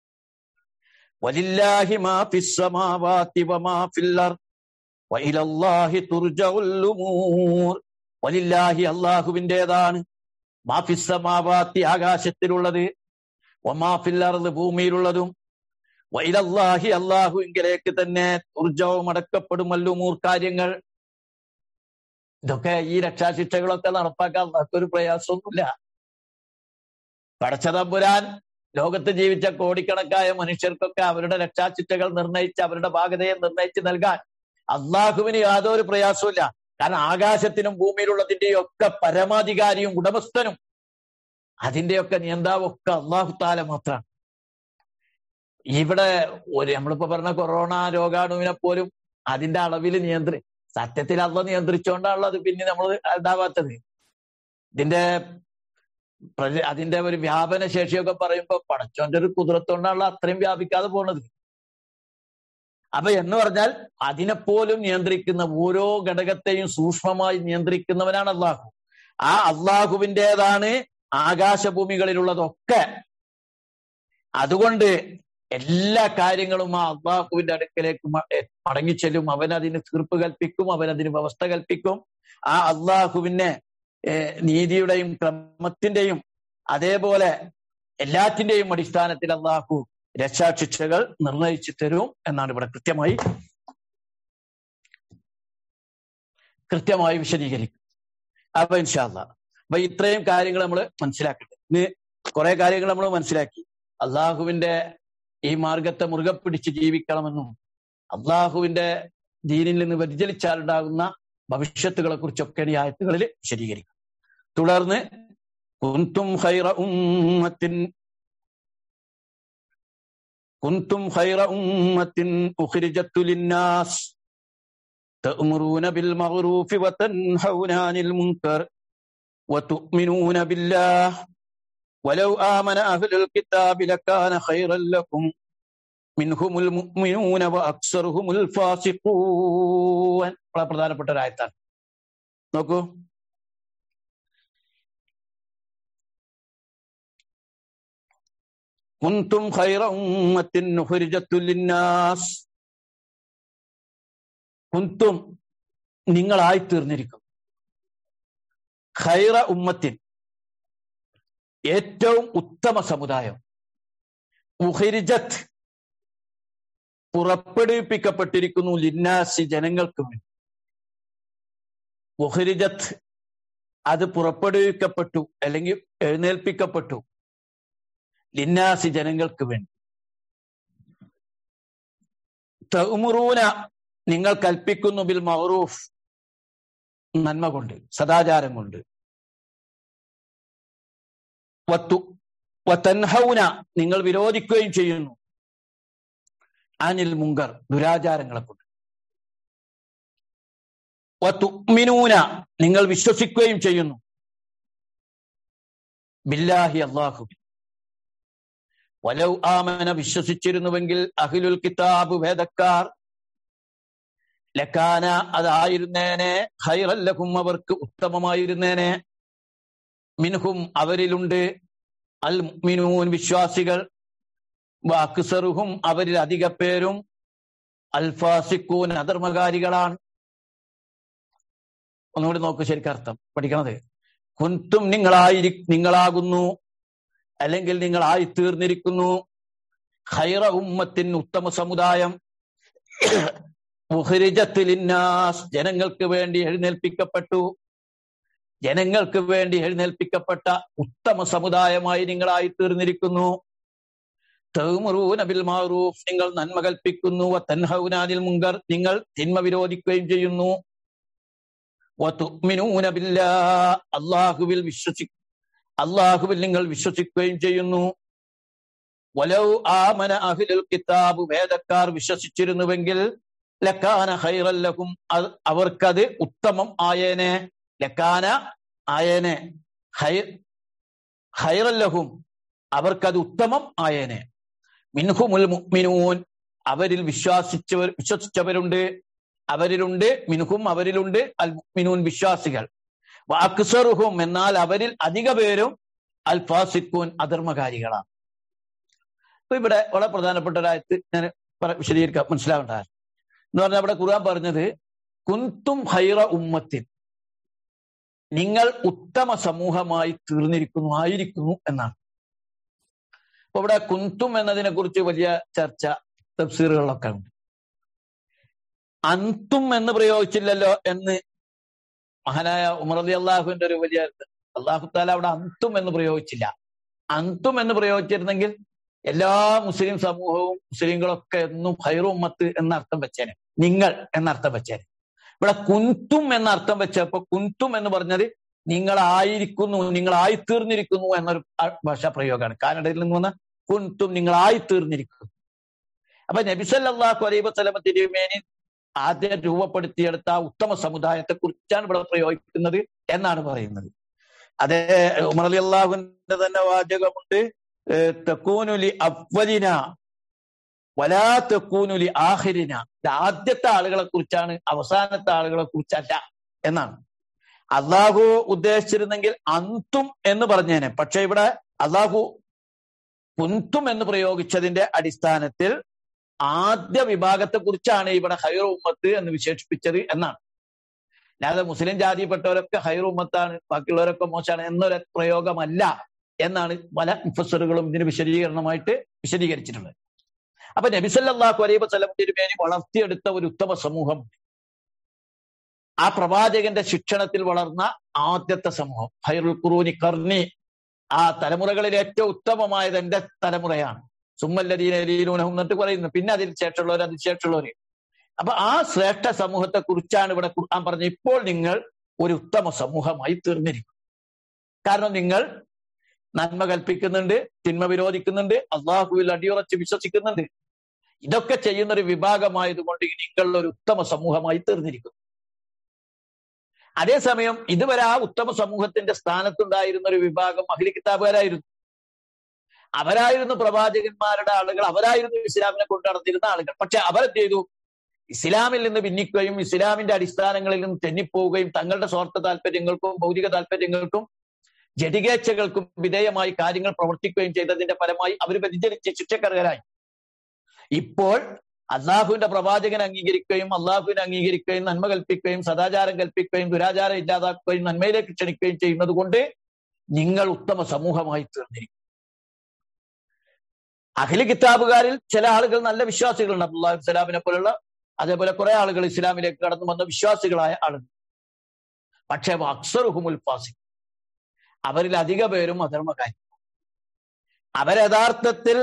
വലില്ലാഹി മാ ഫിസ് സമാവാതി വമാ ഫിൽ അർദ് വഇലല്ലാഹി തുർജഉൽ ഉമൂർ വലില്ലാഹി അല്ലാഹുവിൻ്റെതാണ് മാ ഫിസ് സമാവാതി ആകാശത്തിലുള്ളത് വമാ ഫിൽ അർദ് ഭൂമിയിലുള്ളതും വൈലല്ലാഹി അള്ളാഹുവിങ്കിലേക്ക് തന്നെ ഊർജവും അടക്കപ്പെടുമല്ലോ മൂർ കാര്യങ്ങൾ ഇതൊക്കെ ഈ രക്ഷാശിക്ഷകളൊക്കെ നടപ്പാക്കാൻ അള്ളാഹ്ക്കൊരു പ്രയാസമൊന്നുമില്ല പടച്ചതമ്പുരാൻ ലോകത്ത് ജീവിച്ച കോടിക്കണക്കായ മനുഷ്യർക്കൊക്കെ അവരുടെ രക്ഷാശിക്ഷകൾ നിർണയിച്ച് അവരുടെ ഭാഗതയെ നിർണയിച്ച് നൽകാൻ അള്ളാഹുവിന് യാതൊരു പ്രയാസവുമില്ല കാരണം ആകാശത്തിനും ഭൂമിയിലുള്ളതിന്റെയും ഒക്കെ പരമാധികാരിയും ഉടമസ്ഥനും അതിന്റെയൊക്കെ നിയന്താവും ഒക്കെ അള്ളാഹു താല മാത്രമാണ് ഇവിടെ ഒരു നമ്മളിപ്പോ പറഞ്ഞ കൊറോണ രോഗാണുവിനെ പോലും അതിന്റെ അളവിൽ നിയന്ത്രി സത്യത്തിൽ അള്ള നിയന്ത്രിച്ചുകൊണ്ടാണല്ലോ അത് പിന്നെ നമ്മൾ ഉണ്ടാവാത്തത് ഇതിന്റെ പ്രജ- അതിന്റെ ഒരു വ്യാപന ശേഷിയൊക്കെ പറയുമ്പോ പടച്ചോന്റെ ഒരു കുതിരത്തോണ്ടാണല്ലോ അത്രയും വ്യാപിക്കാതെ പോണത് അപ്പൊ എന്ന് പറഞ്ഞാൽ അതിനെപ്പോലും നിയന്ത്രിക്കുന്ന ഓരോ ഘടകത്തെയും സൂക്ഷ്മമായി നിയന്ത്രിക്കുന്നവനാണ് അള്ളാഹു ആ അള്ളാഹുവിൻ്റെതാണ് ആകാശഭൂമികളിലുള്ളതൊക്കെ അതുകൊണ്ട് എല്ലാ കാര്യങ്ങളും ആ അള്ളാഹുവിന്റെ അടുക്കലേക്ക് മ- എ- മടങ്ങിച്ചെല്ലും അവൻ അതിന് തീർപ്പ് കൽപ്പിക്കും അവൻ അതിന് വ്യവസ്ഥ കൽപ്പിക്കും ആ അള്ളാഹുവിനെ ഏർ നീതിയുടെയും ക്രമത്തിന്റെയും അതേപോലെ എല്ലാറ്റിന്റെയും അടിസ്ഥാനത്തിൽ അള്ളാഹു രക്ഷാശിക്ഷകൾ നിർണയിച്ചു തരും എന്നാണ് ഇവിടെ കൃത്യമായി കൃത്യമായി വിശദീകരിക്കും അപ്പൊ ഇൻഷാല്ല അപ്പൊ ഇത്രയും കാര്യങ്ങൾ നമ്മൾ മനസ്സിലാക്കട്ടെ ഇന്ന് കുറെ കാര്യങ്ങൾ നമ്മൾ മനസ്സിലാക്കി അള്ളാഹുവിന്റെ ഈ മാർഗത്തെ മുറുകെ പിടിച്ച് ജീവിക്കണമെന്നും അള്ളാഹുവിന്റെ ദീനിൽ നിന്ന് വ്യതിചലിച്ചാലുണ്ടാകുന്ന ഭവിഷ്യത്തുകളെ കുറിച്ചൊക്കെ ഈ ആയത്തുകളിൽ വിശദീകരിക്കും തുടർന്ന് കുന്തും ഖൈറ ഉമ്മത്തിൻ കുന്തും ഖൈറ ഉമ്മത്തിൻ ഉഖ്രിജത്തു ലിന്നാസ് تأمرون بالمعروف وتنهون عن المنكر وتؤمنون بالله ولو آمن أهل الكتاب لكان خيرا لكم منهم المؤمنون وأكثرهم الفاسقون വളരെ പ്രധാനപ്പെട്ട ഒരു ആയത്താണ് നോക്കൂ കുന്തും ഖൈറ ഉമ്മത്തിൻ ഉഖ്രിജത്തു ലിന്നാസ് കുന്തും നിങ്ങളായി തീർന്നിരിക്കും ഖൈറ ഉമ്മത്തിൻ ഏറ്റവും ഉത്തമ സമുദായം ഉഹിരിജത്ത് പുറപ്പെടുവിപ്പിക്കപ്പെട്ടിരിക്കുന്നു ലിന്നാസി ജനങ്ങൾക്ക് വേണ്ടി ഉഹിരിജത്ത് അത് പുറപ്പെടുവിക്കപ്പെട്ടു അല്ലെങ്കിൽ എഴുന്നേൽപ്പിക്കപ്പെട്ടു ലിന്നാസി ജനങ്ങൾക്ക് വേണ്ടി തമുറൂന നിങ്ങൾ കൽപ്പിക്കുന്നു ബിൽ മഹറൂഫ് നന്മ കൊണ്ട് സദാചാരം കൊണ്ട് വത്തൻഹൗന നിങ്ങൾ വിരോധിക്കുകയും ചെയ്യുന്നു അനിൽ മുങ്കർ ദുരാചാരങ്ങളെ കൊണ്ട് വത്തുമിനൂന നിങ്ങൾ വിശ്വസിക്കുകയും ചെയ്യുന്നു ബില്ലാഹി അള്ളാഹു വലൗ ആമന വിശ്വസിച്ചിരുന്നുവെങ്കിൽ അഖിലുൽ കിതാബ് വേദക്കാർ ലക്കാന അതായിരുന്നേനെ ഹൈറല്ലഹും അവർക്ക് ഉത്തമമായിരുന്നേനെ മിൻഹും അവരിലുണ്ട് അൽ മിനൂൻ വിശ്വാസികൾ വാക്സറുഹും അവരിൽ അധിക പേരും അൽഫാസിക്കൂൻ അധർമ്മകാരികളാണ് ഒന്നുകൂടി നോക്ക് ശരിക്കും അർത്ഥം പഠിക്കണത് കുന്തും നിങ്ങളായിരി നിങ്ങളാകുന്നു അല്ലെങ്കിൽ നിങ്ങളായി തീർന്നിരിക്കുന്നു ഖൈറ ഉമ്മത്തിൻ ഉത്തമ സമുദായം മുഹരിജത്തിലിന്നാസ് ജനങ്ങൾക്ക് വേണ്ടി എഴുന്നേൽപ്പിക്കപ്പെട്ടു ജനങ്ങൾക്ക് വേണ്ടി എഴുന്നേൽപ്പിക്കപ്പെട്ട ഉത്തമ സമുദായമായി നിങ്ങളായി തീർന്നിരിക്കുന്നു ബിൽ മാറൂഫ് നിങ്ങൾ നന്മ കൽപ്പിക്കുന്നു തൻഹൗനാനിൽ മുങ്കർ നിങ്ങൾ തിന്മ വിരോധിക്കുകയും ചെയ്യുന്നു അള്ളാഹുവിൽ വിശ്വസി അള്ളാഹുവിൽ നിങ്ങൾ വിശ്വസിക്കുകയും ചെയ്യുന്നു വലൗ ആമന അഹിലുൽ കിതാബ് വേദക്കാർ വിശ്വസിച്ചിരുന്നുവെങ്കിൽ ലക്കാന ഹൈറല്ലഹും അവർക്കത് ഉത്തമം ആയേനെ ലക്കാന ആയേനെ ഹൈ ഹൈറല്ലഹും അവർക്കത് ഉത്തമം ആയേനെ മിൻഹുമുൽ മുഅ്മിനൂൻ അവരിൽ വിശ്വാസിച്ചവർ വിശ്വസിച്ചവരുണ്ട് അവരിലുണ്ട് മിൻഹും അവരിലുണ്ട് അൽ മുഅ്മിനൂൻ വിശ്വാസികൾ അക്സറുഹും എന്നാൽ അവരിൽ അധിക പേരും അൽ ഫാസിക്കൂൻ അധർമ്മകാരികളാണ് അപ്പൊ ഇവിടെ വളരെ പ്രധാനപ്പെട്ട ഒരായത്ത് ഞാൻ വിശദീകരിക്കാം മനസ്സിലാവേണ്ട എന്ന് പറഞ്ഞാൽ അവിടെ ഖുർആൻ പറഞ്ഞത് കുന്തും ഹൈറ ഉമ്മത്തിൻ നിങ്ങൾ ഉത്തമ സമൂഹമായി തീർന്നിരിക്കുന്നു ആയിരിക്കുന്നു എന്നാണ് അപ്പൊ ഇവിടെ കുന്തും എന്നതിനെ കുറിച്ച് വലിയ ചർച്ച തഫ്സീറുകളിലൊക്കെ ഉണ്ട് അന്തും എന്ന് പ്രയോഗിച്ചില്ലല്ലോ എന്ന് മഹാനായ ഉമർ അലി അള്ളാഹുവിന്റെ ഒരു വലിയ അള്ളാഹു താല അവിടെ അന്തും എന്ന് പ്രയോഗിച്ചില്ല അന്തും എന്ന് പ്രയോഗിച്ചിരുന്നെങ്കിൽ എല്ലാ മുസ്ലിം സമൂഹവും മുസ്ലിങ്ങളൊക്കെ എന്നും ഹൈറുമ്മത്ത് എന്ന അർത്ഥം വെച്ചേനെ നിങ്ങൾ എന്നർത്ഥം വെച്ചേനെ ഇവിടെ കുന്തും എന്ന അർത്ഥം വെച്ചപ്പോ കുന്തും എന്ന് പറഞ്ഞത് നിങ്ങളായിരിക്കുന്നു നിങ്ങളായിത്തീർന്നിരിക്കുന്നു എന്നൊരു ഭാഷാ പ്രയോഗമാണ് കാനഡയിൽ നിന്ന് വന്ന കുന്തും നിങ്ങളായിത്തീർന്നിരിക്കുന്നു അപ്പൊ നബിസല്ലാഹു അലൈബ് വസ്ലമ തിരുമേനി ആദ്യം രൂപപ്പെടുത്തിയെടുത്ത ആ ഉത്തമ സമുദായത്തെ കുറിച്ചാണ് ഇവിടെ പ്രയോഗിക്കുന്നത് എന്നാണ് പറയുന്നത് അതേ ഉമർ അലി അള്ളാഹുവിന്റെ തന്നെ വാചകമുണ്ട് തെക്കൂനുലി അവലിന വലാ തെക്കൂനുലി ആഹിരിന ഇത് ആദ്യത്തെ ആളുകളെ കുറിച്ചാണ് അവസാനത്തെ ആളുകളെ കുറിച്ചല്ല എന്നാണ് അള്ളാഹു ഉദ്ദേശിച്ചിരുന്നെങ്കിൽ അന്തും എന്ന് പറഞ്ഞേനെ പക്ഷെ ഇവിടെ അള്ളാഹു കുന്തും എന്ന് പ്രയോഗിച്ചതിന്റെ അടിസ്ഥാനത്തിൽ ആദ്യ വിഭാഗത്തെ കുറിച്ചാണ് ഇവിടെ ഹൈർ ഉമ്മത്ത് എന്ന് വിശേഷിപ്പിച്ചത് എന്നാണ് അല്ലാതെ മുസ്ലിം ജാതിപ്പെട്ടവരൊക്കെ ഹൈർ ഉമ്മത്താണ് ബാക്കിയുള്ളവരൊക്കെ മോശമാണ് എന്നൊരു പ്രയോഗമല്ല എന്നാണ് പല മുഫസറുകളും ഇതിന് വിശദീകരണമായിട്ട് വിശദീകരിച്ചിട്ടുള്ളത് അപ്പൊ നബിസല്ലാഹു അലൈഹി വസ്ലം തിരുമേനി വളർത്തിയെടുത്ത ഒരു ഉത്തമ സമൂഹം ആ പ്രവാചകന്റെ ശിക്ഷണത്തിൽ വളർന്ന ആദ്യത്തെ സമൂഹം ഹൈറുൽ ഖുറൂനി കർണി ആ തലമുറകളിൽ ഏറ്റവും ഉത്തമമായത് എന്റെ തലമുറയാണ് സുമ്മല്ലദീനൂനഹും എന്നിട്ട് പറയുന്നു പിന്നെ അതിന് ശേഷമുള്ളവർ അതിന് ശേഷമുള്ളവർ അപ്പൊ ആ ശ്രേഷ്ഠ സമൂഹത്തെ കുറിച്ചാണ് ഇവിടെ ഖുർആൻ പറഞ്ഞത് ഇപ്പോൾ നിങ്ങൾ ഒരു ഉത്തമ സമൂഹമായി തീർന്നിരിക്കും കാരണം നിങ്ങൾ നന്മ കൽപ്പിക്കുന്നുണ്ട് തിന്മ വിരോധിക്കുന്നുണ്ട് അള്ളാഹുവിൽ അടിയുറച്ച് വിശ്വസിക്കുന്നുണ്ട് ഇതൊക്കെ ചെയ്യുന്ന ഒരു വിഭാഗമായതുകൊണ്ട് നിങ്ങൾ ഒരു ഉത്തമ സമൂഹമായി തീർന്നിരിക്കും അതേസമയം ഇതുവരെ ആ ഉത്തമ സമൂഹത്തിന്റെ സ്ഥാനത്തുണ്ടായിരുന്ന ഒരു വിഭാഗം അഖിലി കിതാബുകാരായിരുന്നു അവരായിരുന്നു പ്രവാചകന്മാരുടെ ആളുകൾ അവരായിരുന്നു ഇസ്ലാമിനെ കൊണ്ടു നടന്നിരുന്ന ആളുകൾ പക്ഷെ അവരെന്ത് ചെയ്തു ഇസ്ലാമിൽ നിന്ന് ഭിന്നിക്കുകയും ഇസ്ലാമിന്റെ അടിസ്ഥാനങ്ങളിൽ നിന്ന് തെന്നിപ്പോവുകയും തങ്ങളുടെ സ്വാർത്ഥ താല്പര്യങ്ങൾക്കും ഭൗതിക താല്പര്യങ്ങൾക്കും ജഡികേച്ഛകൾക്കും വിധേയമായി കാര്യങ്ങൾ പ്രവർത്തിക്കുകയും ചെയ്തതിന്റെ ഫലമായി അവർ വ്യതിചലിച്ച് ശിക്ഷക്കർഹരായി ഇപ്പോൾ അള്ളാഹുവിന്റെ പ്രവാചകനെ അംഗീകരിക്കുകയും അള്ളാഹുവിനെ അംഗീകരിക്കുകയും നന്മ കൽപ്പിക്കുകയും സദാചാരം കൽപ്പിക്കുകയും ദുരാചാരം ഇല്ലാതാക്കുകയും നന്മയിലേക്ക് ക്ഷണിക്കുകയും ചെയ്യുന്നത് കൊണ്ട് നിങ്ങൾ ഉത്തമ സമൂഹമായി തീർന്നിരിക്കും അഖില കിതാബുകാരിൽ ചില ആളുകൾ നല്ല വിശ്വാസികളുണ്ട് അബ്ദുല്ലാഹി സ്വലാമിനെ പോലുള്ള അതേപോലെ കുറെ ആളുകൾ ഇസ്ലാമിലേക്ക് കടന്നു വന്ന വിശ്വാസികളായ ആളുകൾ പക്ഷേ അക്സറുഹുമുൽ ഫാസി അവരിൽ അധിക പേരും അധർമ്മകാരി അവർ യഥാർത്ഥത്തിൽ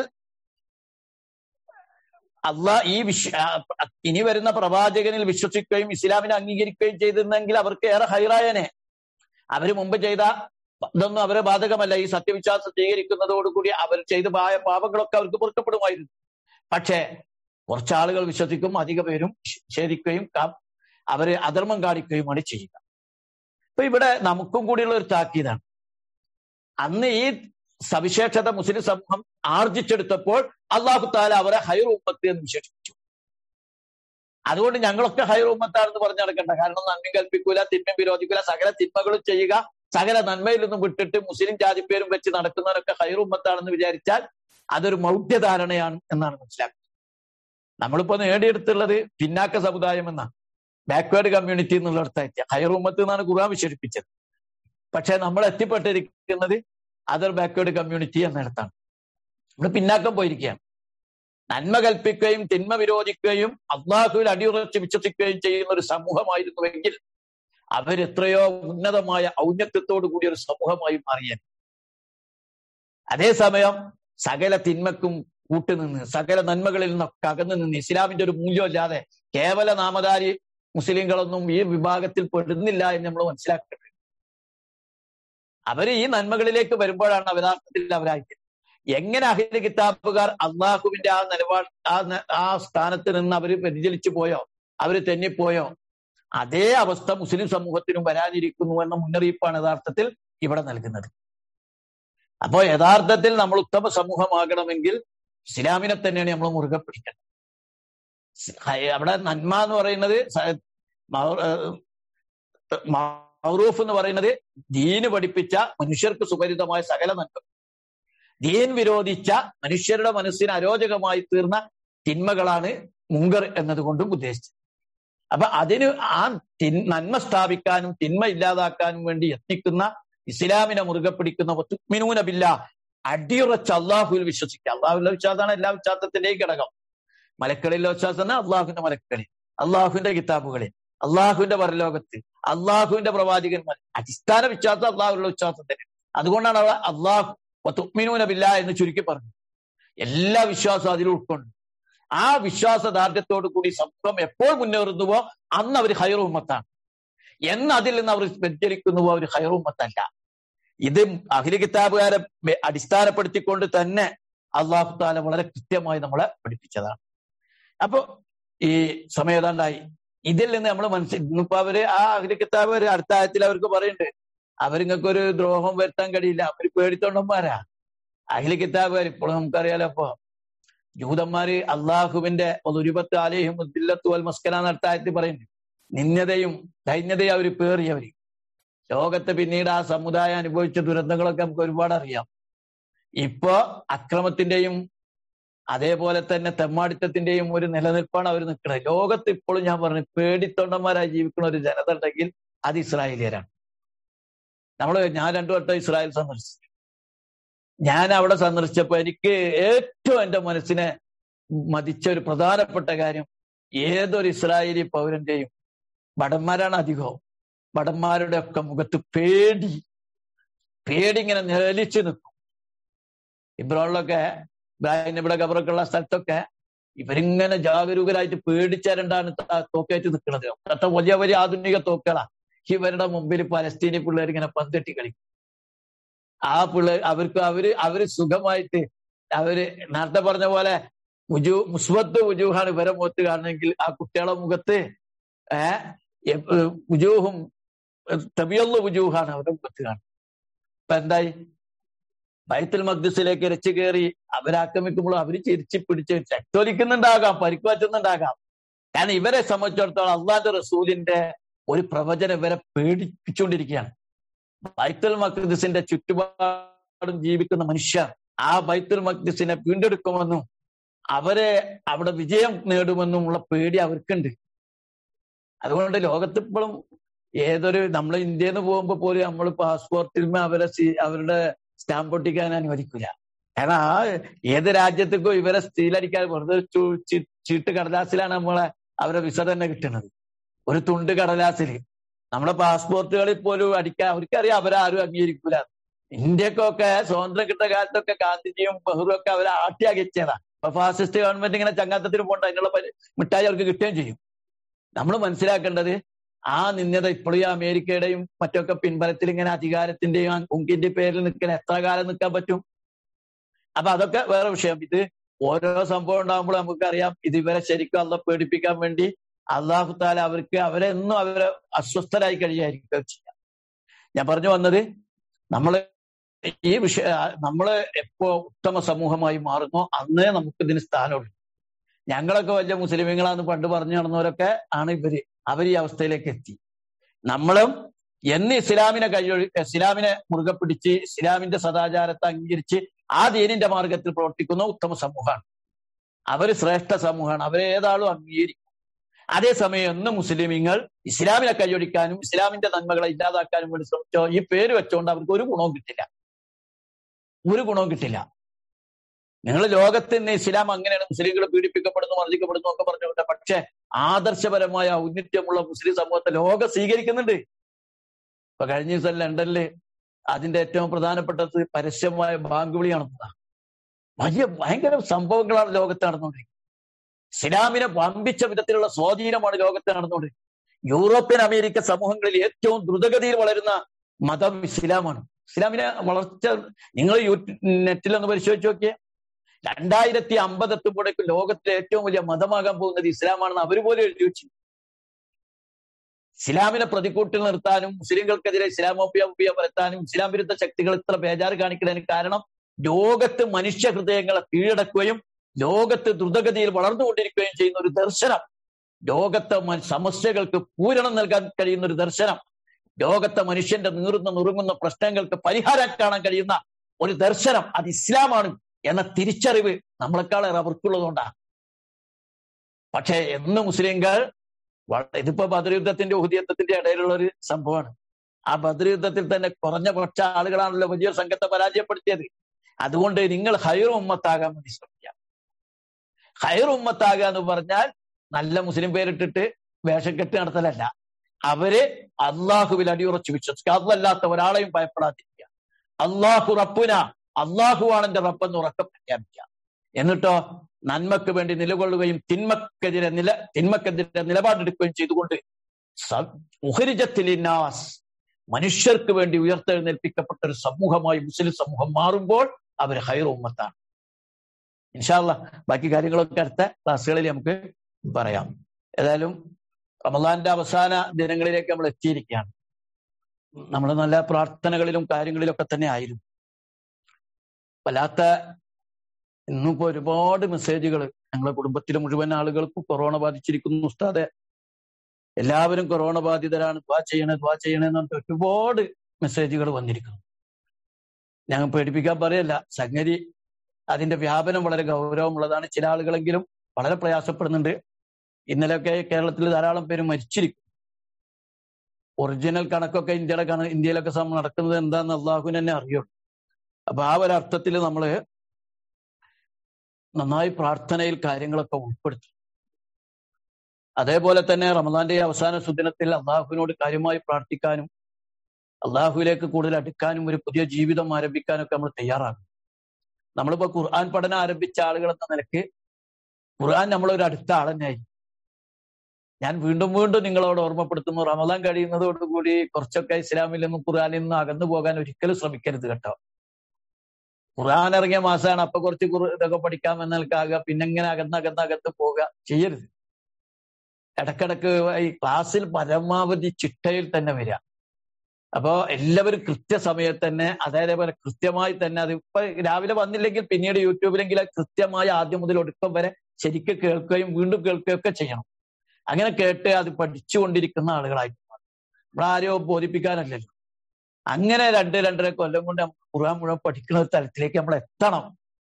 അള്ളാ ഈ വിശ്വ ഇനി വരുന്ന പ്രവാചകനിൽ വിശ്വസിക്കുകയും ഇസ്ലാമിനെ അംഗീകരിക്കുകയും ചെയ്തിരുന്നെങ്കിൽ അവർക്ക് ഏറെ ഹൈറായനെ അവര് മുമ്പ് ചെയ്ത ഇതൊന്നും അവരെ ബാധകമല്ല ഈ സത്യവിശ്വാസം സ്വീകരിക്കുന്നതോടുകൂടി അവർ ചെയ്ത പായ പാപങ്ങളൊക്കെ അവർക്ക് പൊറുക്കപ്പെടുമായിരുന്നു പക്ഷേ കുറച്ചാളുകൾ വിശ്വസിക്കും അധിക പേരും ഛേദിക്കുകയും അവര് അധർമ്മം കാണിക്കുകയുമാണ് ചെയ്യുക അപ്പൊ ഇവിടെ നമുക്കും കൂടിയുള്ള ഒരു താക്കീതാണ് അന്ന് ഈ സവിശേഷത മുസ്ലിം സമൂഹം ആർജിച്ചെടുത്തപ്പോൾ അള്ളാഹു താല അവരെ ഹൈർ ഉമ്മത്ത് എന്ന് വിശേഷിപ്പിച്ചു അതുകൊണ്ട് ഞങ്ങളൊക്കെ ഹൈർ ഉമ്മത്താണെന്ന് പറഞ്ഞു നടക്കണ്ട കാരണം നന്മ കൽപ്പിക്കൂല തിന്മ വിരോധിക്കൂല സകല തിന്മകളും ചെയ്യുക സകല നന്മയിൽ നിന്നും വിട്ടിട്ട് മുസ്ലിം ജാതിപ്പേരും വെച്ച് നടക്കുന്നവരൊക്കെ ഹൈർ ഉമ്മത്താണെന്ന് വിചാരിച്ചാൽ അതൊരു മൗഢ്യധാരണയാണ് എന്നാണ് മനസ്സിലാക്കുന്നത് നമ്മളിപ്പോ നേടിയെടുത്തുള്ളത് പിന്നാക്ക സമുദായം എന്നാണ് ബാക്ക്വേർഡ് കമ്മ്യൂണിറ്റി എന്നുള്ളിടത്തായിട്ട് ഹൈർ ഉമ്മത്ത് എന്നാണ് ഖുർആൻ വിശേഷിപ്പിച്ചത് പക്ഷെ നമ്മൾ എത്തിപ്പെട്ടിരിക്കുന്നത് അതർ ബാക്ക്വേർഡ് കമ്മ്യൂണിറ്റി എന്നിടത്താണ് ഇവിടെ പിന്നാക്കം പോയിരിക്കുകയാണ് നന്മ കൽപ്പിക്കുകയും തിന്മ വിരോധിക്കുകയും അള്ളാഹുവിൽ അടിയുറച്ച് വിശ്വസിക്കുകയും ചെയ്യുന്ന ഒരു സമൂഹമായിരുന്നുവെങ്കിൽ അവരെത്രയോ ഉന്നതമായ ഔന്നത്യത്തോടു കൂടിയ ഒരു സമൂഹമായി മാറിയാൽ അതേസമയം സകല തിന്മക്കും കൂട്ടുനിന്ന് സകല നന്മകളിൽ നിന്നൊക്കെ അകന്നു നിന്ന് ഇസ്ലാമിന്റെ ഒരു മൂല്യമില്ലാതെ കേവല നാമധാരി മുസ്ലിങ്ങളൊന്നും ഈ വിഭാഗത്തിൽ പെടുന്നില്ല എന്ന് നമ്മൾ മനസ്സിലാക്കേണ്ടത് അവര് ഈ നന്മകളിലേക്ക് വരുമ്പോഴാണ് യഥാർത്ഥത്തിൽ അവരായിട്ട് എങ്ങനെ അഹില കിതാബുകാർ അള്ളാഹുവിന്റെ ആ നിലപാട് ആ ആ സ്ഥാനത്ത് നിന്ന് അവർ വ്യതിചലിച്ചു പോയോ അവര് തെന്നിപ്പോയോ അതേ അവസ്ഥ മുസ്ലിം സമൂഹത്തിനും വരാനിരിക്കുന്നു എന്ന മുന്നറിയിപ്പാണ് യഥാർത്ഥത്തിൽ ഇവിടെ നൽകുന്നത് അപ്പോ യഥാർത്ഥത്തിൽ നമ്മൾ ഉത്തമ സമൂഹമാകണമെങ്കിൽ ഇസ്ലാമിനെ തന്നെയാണ് നമ്മൾ മുറുകെ പിടിക്കേണ്ടത് അവിടെ നന്മ എന്ന് പറയുന്നത് മൗറൂഫ് എന്ന് പറയുന്നത് ദീന് പഠിപ്പിച്ച മനുഷ്യർക്ക് സുപരിതമായ സകല നന്മ ദീൻ വിരോധിച്ച മനുഷ്യരുടെ മനസ്സിന് അരോചകമായി തീർന്ന തിന്മകളാണ് മുങ്കർ എന്നതുകൊണ്ടും ഉദ്ദേശിച്ചത് അപ്പൊ അതിന് ആ നന്മ സ്ഥാപിക്കാനും തിന്മ ഇല്ലാതാക്കാനും വേണ്ടി യത്നിക്കുന്ന ഇസ്ലാമിനെ മുറുകെ പിടിക്കുന്ന ഒത്തുമിനൂനബില്ല അടിയുറച്ച അള്ളാഹുവിൽ വിശ്വസിക്കുക അള്ളാഹുവിന്റെ വിശ്വാസമാണ് എല്ലാ വിശ്വാസത്തിന്റെയും ഘടകം മലക്കളിലെ വിശ്വാസം അള്ളാഹുവിന്റെ മലക്കളിൽ അള്ളാഹുവിന്റെ കിതാബുകളിൽ അള്ളാഹുവിന്റെ പരലോകത്ത് അള്ളാഹുവിന്റെ പ്രവാചകന്മാർ അടിസ്ഥാന വിശ്വാസം അള്ളാഹുവിലുള്ള വിശ്വാസം തന്നെ അതുകൊണ്ടാണ് അവിടെ അള്ളാഹു തുക്മിനൂനബില്ല എന്ന് ചുരുക്കി പറഞ്ഞു എല്ലാ വിശ്വാസവും അതിൽ ഉൾക്കൊണ്ട് ആ വിശ്വാസദാർഢ്യത്തോടു കൂടി സമൂഹം എപ്പോൾ മുന്നേറുന്നുവോ അന്ന് അവർ ഹൈറുമ്മത്താണ് എന്ന് അതിൽ നിന്ന് അവർ വ്യതിചലിക്കുന്നുവോ അവർ ഹൈറുമ്മത്തല്ല ഇത് അഖില കിതാബുകാരെ അടിസ്ഥാനപ്പെടുത്തിക്കൊണ്ട് തന്നെ അള്ളാഹു താല വളരെ കൃത്യമായി നമ്മളെ പഠിപ്പിച്ചതാണ് അപ്പൊ ഈ സമയതാണ്ടായി ഇതിൽ നിന്ന് നമ്മൾ മനസ്സിൽ ഇപ്പൊ അവര് ആ അഖില കിതാബ് അടുത്ത ആയത്തിൽ അവർക്ക് പറയുന്നുണ്ട് അവരിങ്ങൾക്ക് ഒരു ദ്രോഹം വരുത്താൻ കഴിയില്ല അവർ പേടിത്തൊണ്ടന്മാരാ അഖില കിതാബുകാർ ഇപ്പോഴും നമുക്കറിയാലോ അപ്പൊ ജൂതന്മാര് അള്ളാഹുവിന്റെ ഒരുപത്ത് ആലേഹും ദില്ലത്തുവൽ മസ്കന നടത്തായത്തിൽ പറയുന്നുണ്ട് നിന്യതയും ദൈന്യതയും അവർ പേറിയവര് ലോകത്ത് പിന്നീട് ആ സമുദായം അനുഭവിച്ച ദുരന്തങ്ങളൊക്കെ നമുക്ക് ഒരുപാട് അറിയാം ഇപ്പോ അക്രമത്തിന്റെയും അതേപോലെ തന്നെ തെമ്മാടിത്തത്തിന്റെയും ഒരു നിലനിൽപ്പാണ് അവർ നിൽക്കുന്നത് ലോകത്ത് ഇപ്പോഴും ഞാൻ പറഞ്ഞു പേടിത്തൊണ്ടന്മാരായി ജീവിക്കുന്ന ഒരു ജനത ഉണ്ടെങ്കിൽ അത് ഇസ്രായേലിയരാണ് നമ്മൾ ഞാൻ രണ്ടു വട്ടം ഇസ്രായേൽ സന്ദർശിച്ചു ഞാൻ അവിടെ സന്ദർശിച്ചപ്പോ എനിക്ക് ഏറ്റവും എന്റെ മനസ്സിനെ മതിച്ച ഒരു പ്രധാനപ്പെട്ട കാര്യം ഏതൊരു ഇസ്രായേലി പൗരന്റെയും ഭടന്മാരാണ് അധികവും ഭടന്മാരുടെ ഒക്കെ മുഖത്ത് പേടി പേടി ഇങ്ങനെ നിലച്ചു നിൽക്കും ഇബ്രോളിലൊക്കെ ഇബ്രാഹിം ഇവിടെ ഖബറൊക്കെ ഉള്ള സ്ഥലത്തൊക്കെ ഇവരിങ്ങനെ ജാഗരൂകരായിട്ട് പേടിച്ചരണ്ടാണ് തോക്കേറ്റ് നിൽക്കുന്നത് അത്ര വലിയ വലിയ ആധുനിക തോക്കുകളാ ഇവരുടെ മുമ്പിൽ പലസ്തീനി പിള്ളേർ ഇങ്ങനെ പന്തെട്ടി കളിക്കും ആ പിള്ളേർ അവർക്ക് അവര് അവര് സുഖമായിട്ട് അവര് നേരത്തെ പറഞ്ഞ പോലെ ഉജു മുസ്വത്ത് ഉജൂഹാണ് ഇവരെ മുഖത്ത് കാണണമെങ്കിൽ ആ കുട്ടികളെ മുഖത്ത് ഏഹ് ഉജൂഹും തബിയുള്ള ഉജൂഹാണ് അവരുടെ മുഖത്ത് കാണുന്നത് ഇപ്പൊ എന്തായി ബൈത്തുൽ മഖ്ദിസിലേക്ക് ഇരച്ചു കയറി അവരാക്രമിക്കുമ്പോൾ അവര് ചിരിച്ചു പിടിച്ച് രക്തോലിക്കുന്നുണ്ടാകാം പരിക്ക് പറ്റുന്നുണ്ടാകാം കാരണം ഇവരെ സംബന്ധിച്ചിടത്തോളം അള്ളാന്റെ റസൂലിന്റെ ഒരു പ്രവചനം ഇവരെ പേടിപ്പിച്ചുകൊണ്ടിരിക്കുകയാണ് ബൈത്തുൽ മഖ്ദിസിന്റെ ചുറ്റുപാടും ജീവിക്കുന്ന മനുഷ്യർ ആ ബൈത്തുൽ മഖ്ദിസിനെ വീണ്ടെടുക്കുമെന്നും അവരെ അവിടെ വിജയം നേടുമെന്നുമുള്ള പേടി അവർക്കുണ്ട് അതുകൊണ്ട് ലോകത്ത് ഇപ്പോഴും ഏതൊരു നമ്മൾ ഇന്ത്യയിൽ നിന്ന് പോകുമ്പോൾ പോലും നമ്മൾ പാസ്പോർട്ടിൽ അവരെ അവരുടെ സ്റ്റാമ്പ് ഒട്ടിക്കാൻ അനുവദിക്കില്ല കാരണം ആ ഏത് രാജ്യത്തേക്കോ ഇവരെ സ്റ്റീലടിക്കാൻ വെറുതെ ചീട്ട് കടലാസിലാണ് നമ്മളെ അവരെ വിസ തന്നെ കിട്ടുന്നത് ഒരു തുണ്ട് കടലാസിൽ നമ്മളെ പാസ്പോർട്ടുകളിൽ പോലും അടിക്കാൻ അവർക്കറിയാം അവരാരും അംഗീകരിക്കൂല ഇന്ത്യക്കൊക്കെ സ്വാതന്ത്ര്യം കിട്ടുന്ന കാലത്തൊക്കെ ഗാന്ധിജിയും നെഹ്റുവും ഒക്കെ അവരെ ആട്ടി അകറ്റിയതാ അപ്പൊ ഫാസിസ്റ്റ് ഗവൺമെന്റ് ഇങ്ങനെ ചങ്ങാത്തത്തിന് പോകണ്ട അതിനുള്ള മിഠായി അവർക്ക് കിട്ടുകയും ചെയ്യും നമ്മൾ മനസ്സിലാക്കേണ്ടത് ആ നിന്ദത ഇപ്പോഴും അമേരിക്കയുടെയും മറ്റൊക്കെ പിൻബലത്തിൽ ഇങ്ങനെ അധികാരത്തിന്റെയും ഉങ്കിന്റെ പേരിൽ നിൽക്കാൻ എത്ര കാലം നിൽക്കാൻ പറ്റും അപ്പൊ അതൊക്കെ വേറെ വിഷയം ഇത് ഓരോ സംഭവം ഉണ്ടാകുമ്പോൾ നമുക്കറിയാം ഇത് ഇവരെ ശരിക്കും അല്ല പേടിപ്പിക്കാൻ വേണ്ടി അള്ളാഹു താല അവർക്ക് അവരെ എന്നും അവരെ അസ്വസ്ഥരായി കഴിയായിരിക്കും ചെയ്യാം ഞാൻ പറഞ്ഞു വന്നത് നമ്മൾ ഈ വിഷയ നമ്മൾ എപ്പോ ഉത്തമ സമൂഹമായി മാറുന്നോ അന്നേ നമുക്ക് ഇതിന് സ്ഥാനമുള്ളൂ ഞങ്ങളൊക്കെ വലിയ മുസ്ലിമീങ്ങളാന്ന് പണ്ട് പറഞ്ഞു നടന്നവരൊക്കെ ആണ് ഇവര് അവർ ഈ അവസ്ഥയിലേക്ക് എത്തി നമ്മളും എന്ന് ഇസ്ലാമിനെ കൈയൊഴി ഇസ്ലാമിനെ മുറുകെ പിടിച്ച് ഇസ്ലാമിന്റെ സദാചാരത്തെ അംഗീകരിച്ച് ആ ദീനിന്റെ മാർഗത്തിൽ പ്രവർത്തിക്കുന്ന ഉത്തമ സമൂഹമാണ് അവര് ശ്രേഷ്ഠ സമൂഹമാണ് അവരെ ഏതാളും അംഗീകരിക്കും അതേസമയം എന്ന് മുസ്ലിമീങ്ങൾ ഇസ്ലാമിനെ കൈയൊടിക്കാനും ഇസ്ലാമിന്റെ നന്മകളെ ഇല്ലാതാക്കാനും വേണ്ടി ശ്രമിച്ചോ ഈ പേര് വെച്ചുകൊണ്ട് അവർക്ക് ഒരു ഗുണവും കിട്ടില്ല ഒരു ഗുണവും കിട്ടില്ല നിങ്ങൾ ലോകത്ത് ഇന്ന് ഇസ്ലാം അങ്ങനെയാണ് മുസ്ലിങ്ങൾ പീഡിപ്പിക്കപ്പെടുന്നു മർദ്ദിക്കപ്പെടുന്നു ഒക്കെ പറഞ്ഞുകൊണ്ട് പക്ഷെ ആദർശപരമായ ഔന്നിത്യമുള്ള മുസ്ലിം സമൂഹത്തെ ലോകം സ്വീകരിക്കുന്നുണ്ട് ഇപ്പൊ കഴിഞ്ഞ ദിവസം ലണ്ടനില് അതിന്റെ ഏറ്റവും പ്രധാനപ്പെട്ടത് പരസ്യമായ ബാങ്ക് വിളി നടന്നതാണ് വലിയ ഭയങ്കര സംഭവങ്ങളാണ് ലോകത്ത് നടന്നുകൊണ്ടിരിക്കുന്നത് ഇസ്ലാമിനെ വമ്പിച്ച വിധത്തിലുള്ള സ്വാധീനമാണ് ലോകത്ത് നടന്നുകൊണ്ടിരിക്കുന്നത് യൂറോപ്യൻ അമേരിക്ക സമൂഹങ്ങളിൽ ഏറ്റവും ദ്രുതഗതിയിൽ വളരുന്ന മതം ഇസ്ലാമാണ് ഇസ്ലാമിനെ വളർച്ച നിങ്ങൾ യൂ നെറ്റിലൊന്ന് പരിശോധിച്ച് നോക്കിയേ രണ്ടായിരത്തി അമ്പത് എത്തുമ്പോഴേക്കും ലോകത്തിലെ ഏറ്റവും വലിയ മതമാകാൻ പോകുന്നത് ഇസ്ലാമാണെന്ന് അവർ പോലും എഴുതി വെച്ചു ഇസ്ലാമിനെ പ്രതിക്കൂട്ടിൽ നിർത്താനും മുസ്ലിങ്ങൾക്കെതിരെ ഇസ്ലാമോപ്യ പരത്താനും ഇസ്ലാം വിരുദ്ധ ശക്തികൾ ഇത്ര ബേജാറ് കാണിക്കുന്നതിന് കാരണം ലോകത്ത് മനുഷ്യ ഹൃദയങ്ങളെ കീഴടക്കുകയും ലോകത്ത് ദ്രുതഗതിയിൽ വളർന്നുകൊണ്ടിരിക്കുകയും ചെയ്യുന്ന ഒരു ദർശനം ലോകത്തെ സമസ്യകൾക്ക് പൂരണം നൽകാൻ കഴിയുന്ന ഒരു ദർശനം ലോകത്തെ മനുഷ്യന്റെ നീറുന്ന നുറുങ്ങുന്ന പ്രശ്നങ്ങൾക്ക് പരിഹാരം കാണാൻ കഴിയുന്ന ഒരു ദർശനം അത് ഇസ്ലാമാണ് എന്ന തിരിച്ചറിവ് നമ്മളെക്കാളേറെ അവർക്കുള്ളതുകൊണ്ടാണ് പക്ഷേ എന്ന് മുസ്ലിങ്ങൾ ഇതിപ്പോ ബദർ യുദ്ധത്തിന്റെ ഉഹുദിയത്തിന്റെ ഇടയിലുള്ള ഒരു സംഭവമാണ് ആ ബദർ യുദ്ധത്തിൽ തന്നെ കുറഞ്ഞ പക്ഷ ആളുകളാണല്ലോ വലിയ സംഘത്തെ പരാജയപ്പെടുത്തിയത് അതുകൊണ്ട് നിങ്ങൾ ഹൈർ ഉമ്മത്താകാൻ വേണ്ടി ശ്രമിക്കാം ഹൈർ ഉമ്മത്താകുക എന്ന് പറഞ്ഞാൽ നല്ല മുസ്ലിം പേരിട്ടിട്ട് വേഷക്കെട്ട് നടത്തലല്ല അവര് അള്ളാഹുവിൽ അടിയുറച്ച് വിശ്വസിക്കുക അതല്ലാത്ത ഒരാളെയും ഭയപ്പെടാതിരിക്കുക അള്ളാഹു റപ്പുന അള്ളാഹുവാണ് എന്റെ റബ്ബെന്ന് ഉറക്കം പ്രഖ്യാപിക്കുക എന്നിട്ടോ നന്മക്ക് വേണ്ടി നിലകൊള്ളുകയും തിന്മക്കെതിരെ നില തിന്മക്കെതിരെ നിലപാടെടുക്കുകയും ചെയ്തുകൊണ്ട് മുഹരിജത്തിലിനാസ് മനുഷ്യർക്ക് വേണ്ടി ഉയർത്തെഴുന്നേൽപ്പിക്കപ്പെട്ട ഒരു സമൂഹമായി മുസ്ലിം സമൂഹം മാറുമ്പോൾ അവർ ഹൈർ ഉമ്മത്താണ് ഇൻഷാല്ല ബാക്കി കാര്യങ്ങളൊക്കെ അടുത്ത ക്ലാസ്സുകളിൽ നമുക്ക് പറയാം ഏതായാലും റമദാന്റെ അവസാന ദിനങ്ങളിലേക്ക് നമ്മൾ എത്തിയിരിക്കുകയാണ് നമ്മൾ നല്ല പ്രാർത്ഥനകളിലും കാര്യങ്ങളിലൊക്കെ തന്നെ ആയിരുന്നു വല്ലാത്ത ഇന്നിപ്പോ ഒരുപാട് മെസ്സേജുകൾ ഞങ്ങളെ കുടുംബത്തിലെ മുഴുവൻ ആളുകൾക്കും കൊറോണ ബാധിച്ചിരിക്കുന്നു ഉസ്താദെ എല്ലാവരും കൊറോണ ബാധിതരാണ് ദ്വാ ചെയ്യണേ ദ്വാ ചെയ്യണേ എന്ന് പറഞ്ഞിട്ട് ഒരുപാട് മെസ്സേജുകൾ വന്നിരിക്കുന്നു ഞങ്ങൾ പേടിപ്പിക്കാൻ പറയല്ല സംഗതി അതിന്റെ വ്യാപനം വളരെ ഗൗരവമുള്ളതാണ് ചില ആളുകളെങ്കിലും വളരെ പ്രയാസപ്പെടുന്നുണ്ട് ഇന്നലെയൊക്കെ കേരളത്തിൽ ധാരാളം പേര് മരിച്ചിരിക്കും ഒറിജിനൽ കണക്കൊക്കെ ഇന്ത്യയുടെ കണ ഇന്ത്യയിലൊക്കെ നടക്കുന്നത് എന്താന്ന് അള്ളാഹുവിന് തന്നെ അറിയുള്ളൂ അപ്പൊ ആ ഒരു അർത്ഥത്തിൽ നമ്മൾ നന്നായി പ്രാർത്ഥനയിൽ കാര്യങ്ങളൊക്കെ ഉൾപ്പെടുത്തി അതേപോലെ തന്നെ റമദാന്റെ അവസാന സുദിനത്തിൽ അള്ളാഹുവിനോട് കാര്യമായി പ്രാർത്ഥിക്കാനും അള്ളാഹുവിലേക്ക് കൂടുതൽ അടുക്കാനും ഒരു പുതിയ ജീവിതം ആരംഭിക്കാനൊക്കെ നമ്മൾ തയ്യാറാകും നമ്മളിപ്പോ ഖുർആൻ പഠനം ആരംഭിച്ച ആളുകൾ എന്ന നിലയ്ക്ക് ഖുർആൻ നമ്മളൊരു അടുത്ത ആൾ തന്നെയായി ഞാൻ വീണ്ടും വീണ്ടും നിങ്ങളോട് ഓർമ്മപ്പെടുത്തുന്നു റമദാൻ കഴിയുന്നതോടുകൂടി കുറച്ചൊക്കെ ഇസ്ലാമിൽ നിന്നും ഖുർആനിൽ നിന്നും അകന്നു പോകാൻ ഒരിക്കലും ശ്രമിക്കരുത് കേട്ടോ ഖുർആൻ ഇറങ്ങിയ മാസമാണ് അപ്പൊ കുറച്ച് ഇതൊക്കെ പഠിക്കാം എന്നൽക്കാകുക പിന്നെ ഇങ്ങനെ അകന്ന് അകന്ന് അകത്ത് പോവുക ചെയ്യരുത് ഇടക്കിടക്ക് ഈ ക്ലാസ്സിൽ പരമാവധി ചിട്ടയിൽ തന്നെ വരിക അപ്പോ എല്ലാവരും കൃത്യസമയത്ത് തന്നെ അതേപോലെ കൃത്യമായി തന്നെ അത് ഇപ്പൊ രാവിലെ വന്നില്ലെങ്കിൽ പിന്നീട് യൂട്യൂബിലെങ്കിൽ കൃത്യമായി ആദ്യം മുതൽ ഒടുക്കം വരെ ശരിക്കും കേൾക്കുകയും വീണ്ടും കേൾക്കുകയൊക്കെ ചെയ്യണം അങ്ങനെ കേട്ട് അത് പഠിച്ചുകൊണ്ടിരിക്കുന്ന ആളുകളായി നമ്മളാരെയോ ബോധിപ്പിക്കാനല്ലല്ലോ അങ്ങനെ രണ്ട് രണ്ടര കൊല്ലം കൊണ്ട് ഖുർആൻ മുഴുവൻ പഠിക്കുന്ന ഒരു തലത്തിലേക്ക് നമ്മൾ എത്തണം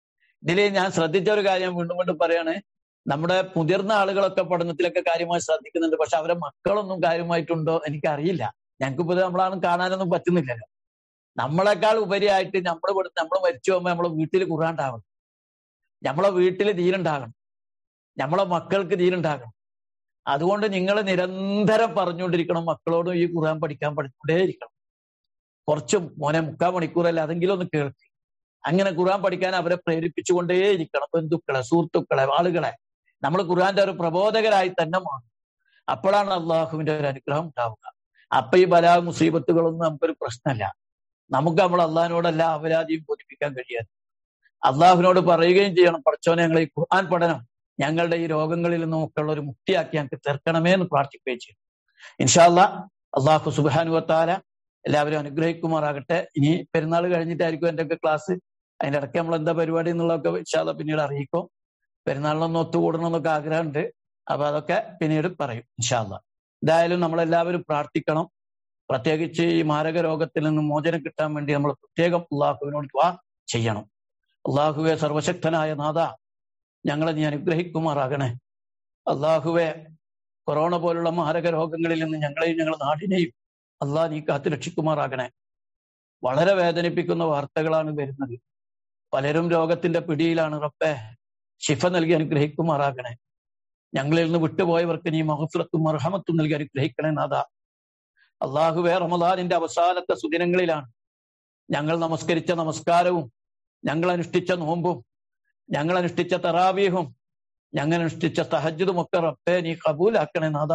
ഇതിൽ ഞാൻ ശ്രദ്ധിച്ച ഒരു കാര്യം വീണ്ടും വീണ്ടും പറയാണ് നമ്മുടെ മുതിർന്ന ആളുകളൊക്കെ പഠനത്തിലൊക്കെ കാര്യമായി ശ്രദ്ധിക്കുന്നുണ്ട് പക്ഷെ അവരെ മക്കളൊന്നും കാര്യമായിട്ടുണ്ടോ എനിക്കറിയില്ല ഞങ്ങൾക്കിപ്പോ ഇത് നമ്മളാണ് കാണാനൊന്നും പറ്റുന്നില്ലല്ലോ നമ്മളെക്കാൾ ഉപരിയായിട്ട് നമ്മൾ നമ്മൾ മരിച്ചു പോകുമ്പോൾ നമ്മളെ വീട്ടിൽ കുറാണ്ടാവണം നമ്മളെ വീട്ടിൽ തീരുണ്ടാകണം നമ്മളെ മക്കൾക്ക് തീരുണ്ടാകണം അതുകൊണ്ട് നിങ്ങൾ നിരന്തരം പറഞ്ഞുകൊണ്ടിരിക്കണം മക്കളോടും ഈ ഖുർആൻ പഠിക്കാൻ പഠിച്ചുകൊണ്ടേയിരിക്കണം കുറച്ച് മോനെ മുക്കാൽ മണിക്കൂറല്ല അതെങ്കിലും ഒന്ന് കേൾക്ക് അങ്ങനെ ഖുർആൻ പഠിക്കാൻ അവരെ പ്രേരിപ്പിച്ചുകൊണ്ടേയിരിക്കണം ബന്ധുക്കളെ സുഹൃത്തുക്കളെ ആളുകളെ നമ്മൾ ഖുർആന്റെ ഒരു പ്രബോധകരായി തന്നെ മാറും അപ്പോഴാണ് അള്ളാഹുവിന്റെ ഒരു അനുഗ്രഹം ഉണ്ടാവുക അപ്പൊ ഈ ബലാ മുസീബത്തുകളൊന്നും നമുക്കൊരു പ്രശ്നമല്ല നമുക്ക് നമ്മൾ അള്ളാഹിനോടല്ല അപരാധിയും ബോധിപ്പിക്കാൻ കഴിയാതെ അള്ളാഹുവിനോട് പറയുകയും ചെയ്യണം പഠിച്ചോനെ ഞങ്ങൾ ഈ ഖുർആൻ പഠനം ഞങ്ങളുടെ ഈ രോഗങ്ങളിൽ നിന്നുമൊക്കെയുള്ള ഒരു മുക്തിയാക്കി ഞങ്ങൾക്ക് തീർക്കണമേ എന്ന് പ്രാർത്ഥിക്കുകയും ചെയ്യും ഇൻഷാല്ല അള്ളാഹു സുബാനുവത്താല എല്ലാവരും അനുഗ്രഹിക്കുമാറാകട്ടെ ഇനി പെരുന്നാൾ കഴിഞ്ഞിട്ടായിരിക്കും എൻ്റെ ഒക്കെ ക്ലാസ് അതിന്റെ ഇടയ്ക്ക് നമ്മൾ എന്താ പരിപാടി എന്നുള്ളതൊക്കെ ഇൻഷാല്ല പിന്നീട് അറിയിക്കും പെരുന്നാളിനൊന്ന് ഒത്തുകൂടണം എന്നൊക്കെ ആഗ്രഹമുണ്ട് അപ്പൊ അതൊക്കെ പിന്നീട് പറയും ഇൻഷാല്ല എന്തായാലും നമ്മളെല്ലാവരും പ്രാർത്ഥിക്കണം പ്രത്യേകിച്ച് ഈ മാരക രോഗത്തിൽ നിന്ന് മോചനം കിട്ടാൻ വേണ്ടി നമ്മൾ പ്രത്യേകം അള്ളാഹുവിനോട് ദ്വാ ചെയ്യണം അള്ളാഹുവെ സർവശക്തനായ നാഥ ഞങ്ങളെ നീ അനുഗ്രഹിക്കുമാറാകണേ അള്ളാഹുവെ കൊറോണ പോലുള്ള മാരക രോഗങ്ങളിൽ നിന്ന് ഞങ്ങളെയും ഞങ്ങളുടെ നാടിനെയും അള്ളാഹ് നീ കാത്തു രക്ഷിക്കുമാറാകണേ വളരെ വേദനിപ്പിക്കുന്ന വാർത്തകളാണ് വരുന്നത് പലരും രോഗത്തിന്റെ പിടിയിലാണ് റബ്ബെ ശിഫ നൽകി അനുഗ്രഹിക്കുമാറാകണേ ഞങ്ങളിൽ നിന്ന് വിട്ടുപോയവർക്ക് നീ മഹഫുറത്തും മർഹമത്തും നൽകി അനുഗ്രഹിക്കണേ നാഥ അള്ളാഹുവെ റമദാനിന്റെ അവസാനത്തെ സുദിനങ്ങളിലാണ് ഞങ്ങൾ നമസ്കരിച്ച നമസ്കാരവും ഞങ്ങൾ അനുഷ്ഠിച്ച നോമ്പും ഞങ്ങൾ അനുഷ്ഠിച്ച തറാവീഹും ഞങ്ങൾ അനുഷ്ഠിച്ച തഹജുദും ഒക്കെ റബ്ബെ നീ കബൂലാക്കണേ നാഥ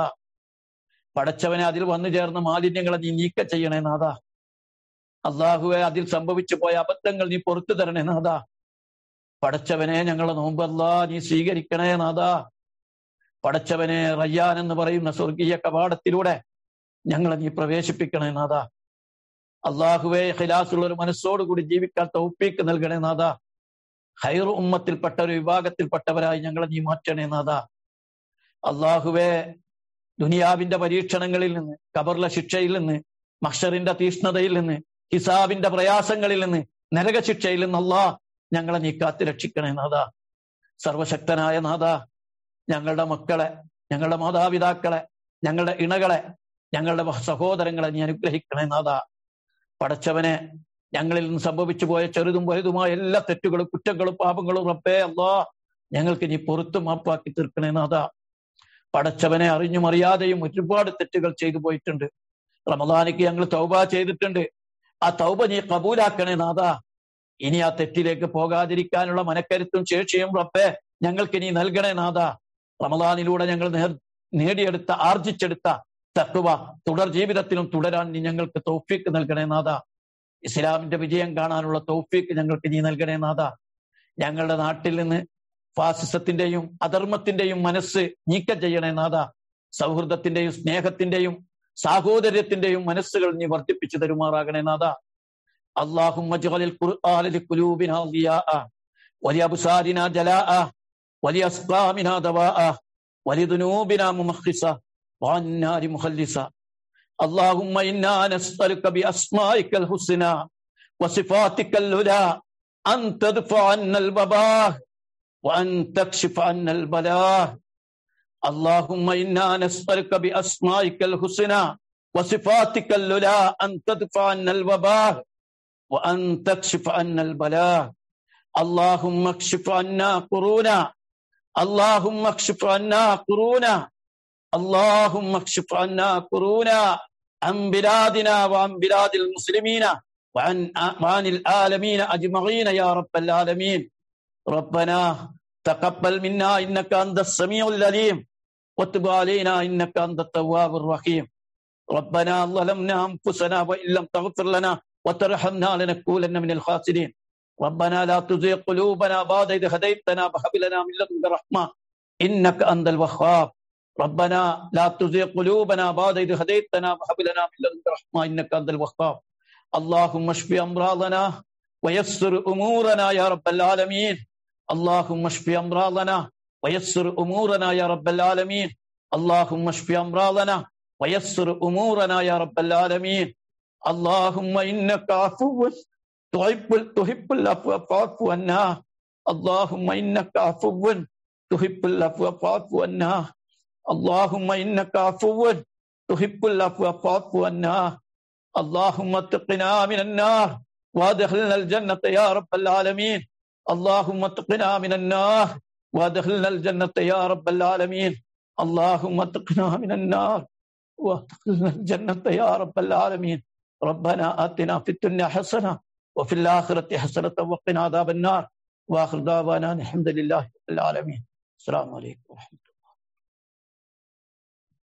പടച്ചവനെ അതിൽ വന്നു ചേർന്ന മാലിന്യങ്ങളെ നീ നീക്ക ചെയ്യണേ നാഥ അള്ളാഹുവെ അതിൽ സംഭവിച്ചു പോയ അബദ്ധങ്ങൾ നീ പുറത്തു തരണേ നാഥ പടച്ചവനെ ഞങ്ങളെ നോമ്പ് അല്ലാ നീ സ്വീകരിക്കണേ നാഥ പടച്ചവനെ റയ്യാൻ എന്ന് പറയുന്ന സ്വർഗീയ കവാടത്തിലൂടെ ഞങ്ങളെ നീ പ്രവേശിപ്പിക്കണേ നാഥ അള്ളാഹുവെ ഖിലാസുള്ള ഒരു മനസ്സോടുകൂടി ജീവിക്കാൻ തൗപ്പീക്ക് നൽകണേ നാഥ ഹൈർ ഉമ്മത്തിൽപ്പെട്ട ഒരു വിഭാഗത്തിൽപ്പെട്ടവരായി ഞങ്ങളെ നീ മാറ്റണേ നാഥ അള്ളാഹുവെ ദുനിയാവിന്റെ പരീക്ഷണങ്ങളിൽ നിന്ന് കബറിലെ ശിക്ഷയിൽ നിന്ന് മഷറിന്റെ തീഷ്ണതയിൽ നിന്ന് ഹിസാബിന്റെ പ്രയാസങ്ങളിൽ നിന്ന് നരകശിക്ഷയിൽ നിന്ന് അല്ലാ ഞങ്ങളെ നീ കാത്തു രക്ഷിക്കണേ നാഥ സർവശക്തനായ നാഥ ഞങ്ങളുടെ മക്കളെ ഞങ്ങളുടെ മാതാപിതാക്കളെ ഞങ്ങളുടെ ഇണകളെ ഞങ്ങളുടെ സഹോദരങ്ങളെ നീ അനുഗ്രഹിക്കണേ നാഥ പടച്ചവനെ ഞങ്ങളിൽ നിന്ന് സംഭവിച്ചു പോയ ചെറുതും വലുതുമായ എല്ലാ തെറ്റുകളും കുറ്റങ്ങളും പാപങ്ങളും റബ്ബേ അല്ലാ ഞങ്ങൾക്ക് നീ പൊറത്തു മാപ്പാക്കി തീർക്കണേ നാഥ പടച്ചവനെ അറിഞ്ഞും അറിയാതെയും ഒരുപാട് തെറ്റുകൾ ചെയ്തു പോയിട്ടുണ്ട് റമദാനിക്ക് ഞങ്ങൾ തൗബ ചെയ്തിട്ടുണ്ട് ആ തൗബ നീ കബൂലാക്കണേ നാഥ ഇനി ആ തെറ്റിലേക്ക് പോകാതിരിക്കാനുള്ള മനക്കരുത്തും ശേഷിയും റബ്ബേ ഞങ്ങൾക്ക് നീ നൽകണേ നാഥ റമദാനിലൂടെ ഞങ്ങൾ നേടിയെടുത്ത ആർജിച്ചെടുത്ത തത്വ തുടർ ജീവിതത്തിലും തുടരാൻ നീ ഞങ്ങൾക്ക് തൗഫീക്ക് നൽകണേ നാഥ ഇസ്ലാമിന്റെ വിജയം കാണാനുള്ള തൗഫീക്ക് ഞങ്ങൾക്ക് നീ നൽകണേ നാഥ ഞങ്ങളുടെ നാട്ടിൽ നിന്ന് ഫാസിസത്തിന്റെയും അധർമ്മത്തിന്റെയും മനസ്സ് നീക്കം ചെയ്യണേ നാഥ സൗഹൃദത്തിന്റെയും സ്നേഹത്തിന്റെയും സാഹോദര്യത്തിന്റെയും മനസ്സുകൾ നീ വർദ്ധിപ്പിച്ചു തരുമാറാകണേ നാഥ اللهم اجعل القرآن لقلوبنا ضياء ولأبصارنا جلاء ولأسقامنا دواء ولذنوبنا ممخصة وعن النار مخلصة اللهم إنا نسألك بأسمائك الحسنى وصفاتك العلى أن تدفع عنا الوباء وأن تكشف عنا البلاء اللهم إنا نسألك بأسمائك الحسنى وصفاتك العلى أن تدفع عنا الوباء وأن تكشف عنا البلاء اللهم اكشف عنا قرونا اللهم اكشف عنا قرونا اللهم اكشف عنا قرونا عن بلادنا وعن بلاد المسلمين وعن وعن العالمين اجمعين يا رب العالمين ربنا تقبل منا انك انت السميع العليم وتب علينا انك انت التواب الرحيم ربنا ظلمنا انفسنا وان لم تغفر لنا وترحمنا لنكونن من الخاسرين ربنا لا تزغ قلوبنا بعد إذ هديتنا وهب لنا من لدنك رحمة إنك أنت الوهاب ربنا لا تزغ قلوبنا بعد إذ هديتنا وهب لنا من لدنك رحمة إنك أنت الوهاب اللهم اشف أمراضنا ويسر أمورنا يا رب العالمين اللهم اشف أمراضنا ويسر أمورنا يا رب العالمين اللهم اشف أمراضنا ويسر أمورنا يا رب العالمين اللهم إنك عفو تحب تحب العفو فاعف عنا اللهم إنك عفو تحب العفو فاعف عنا اللهم إنك عفو تحب العفو فاعف عنا اللهم اتقنا من النار وادخلنا الجنة يا رب العالمين اللهم اتقنا من النار وادخلنا الجنة يا رب العالمين اللهم اتقنا من النار وادخلنا الجنة يا رب العالمين ربنا آتنا في الدنيا حسنة وفي الآخرة حسنة وقنا عذاب النار وآخر دعوانا الحمد لله رب العالمين السلام عليكم ورحمة الله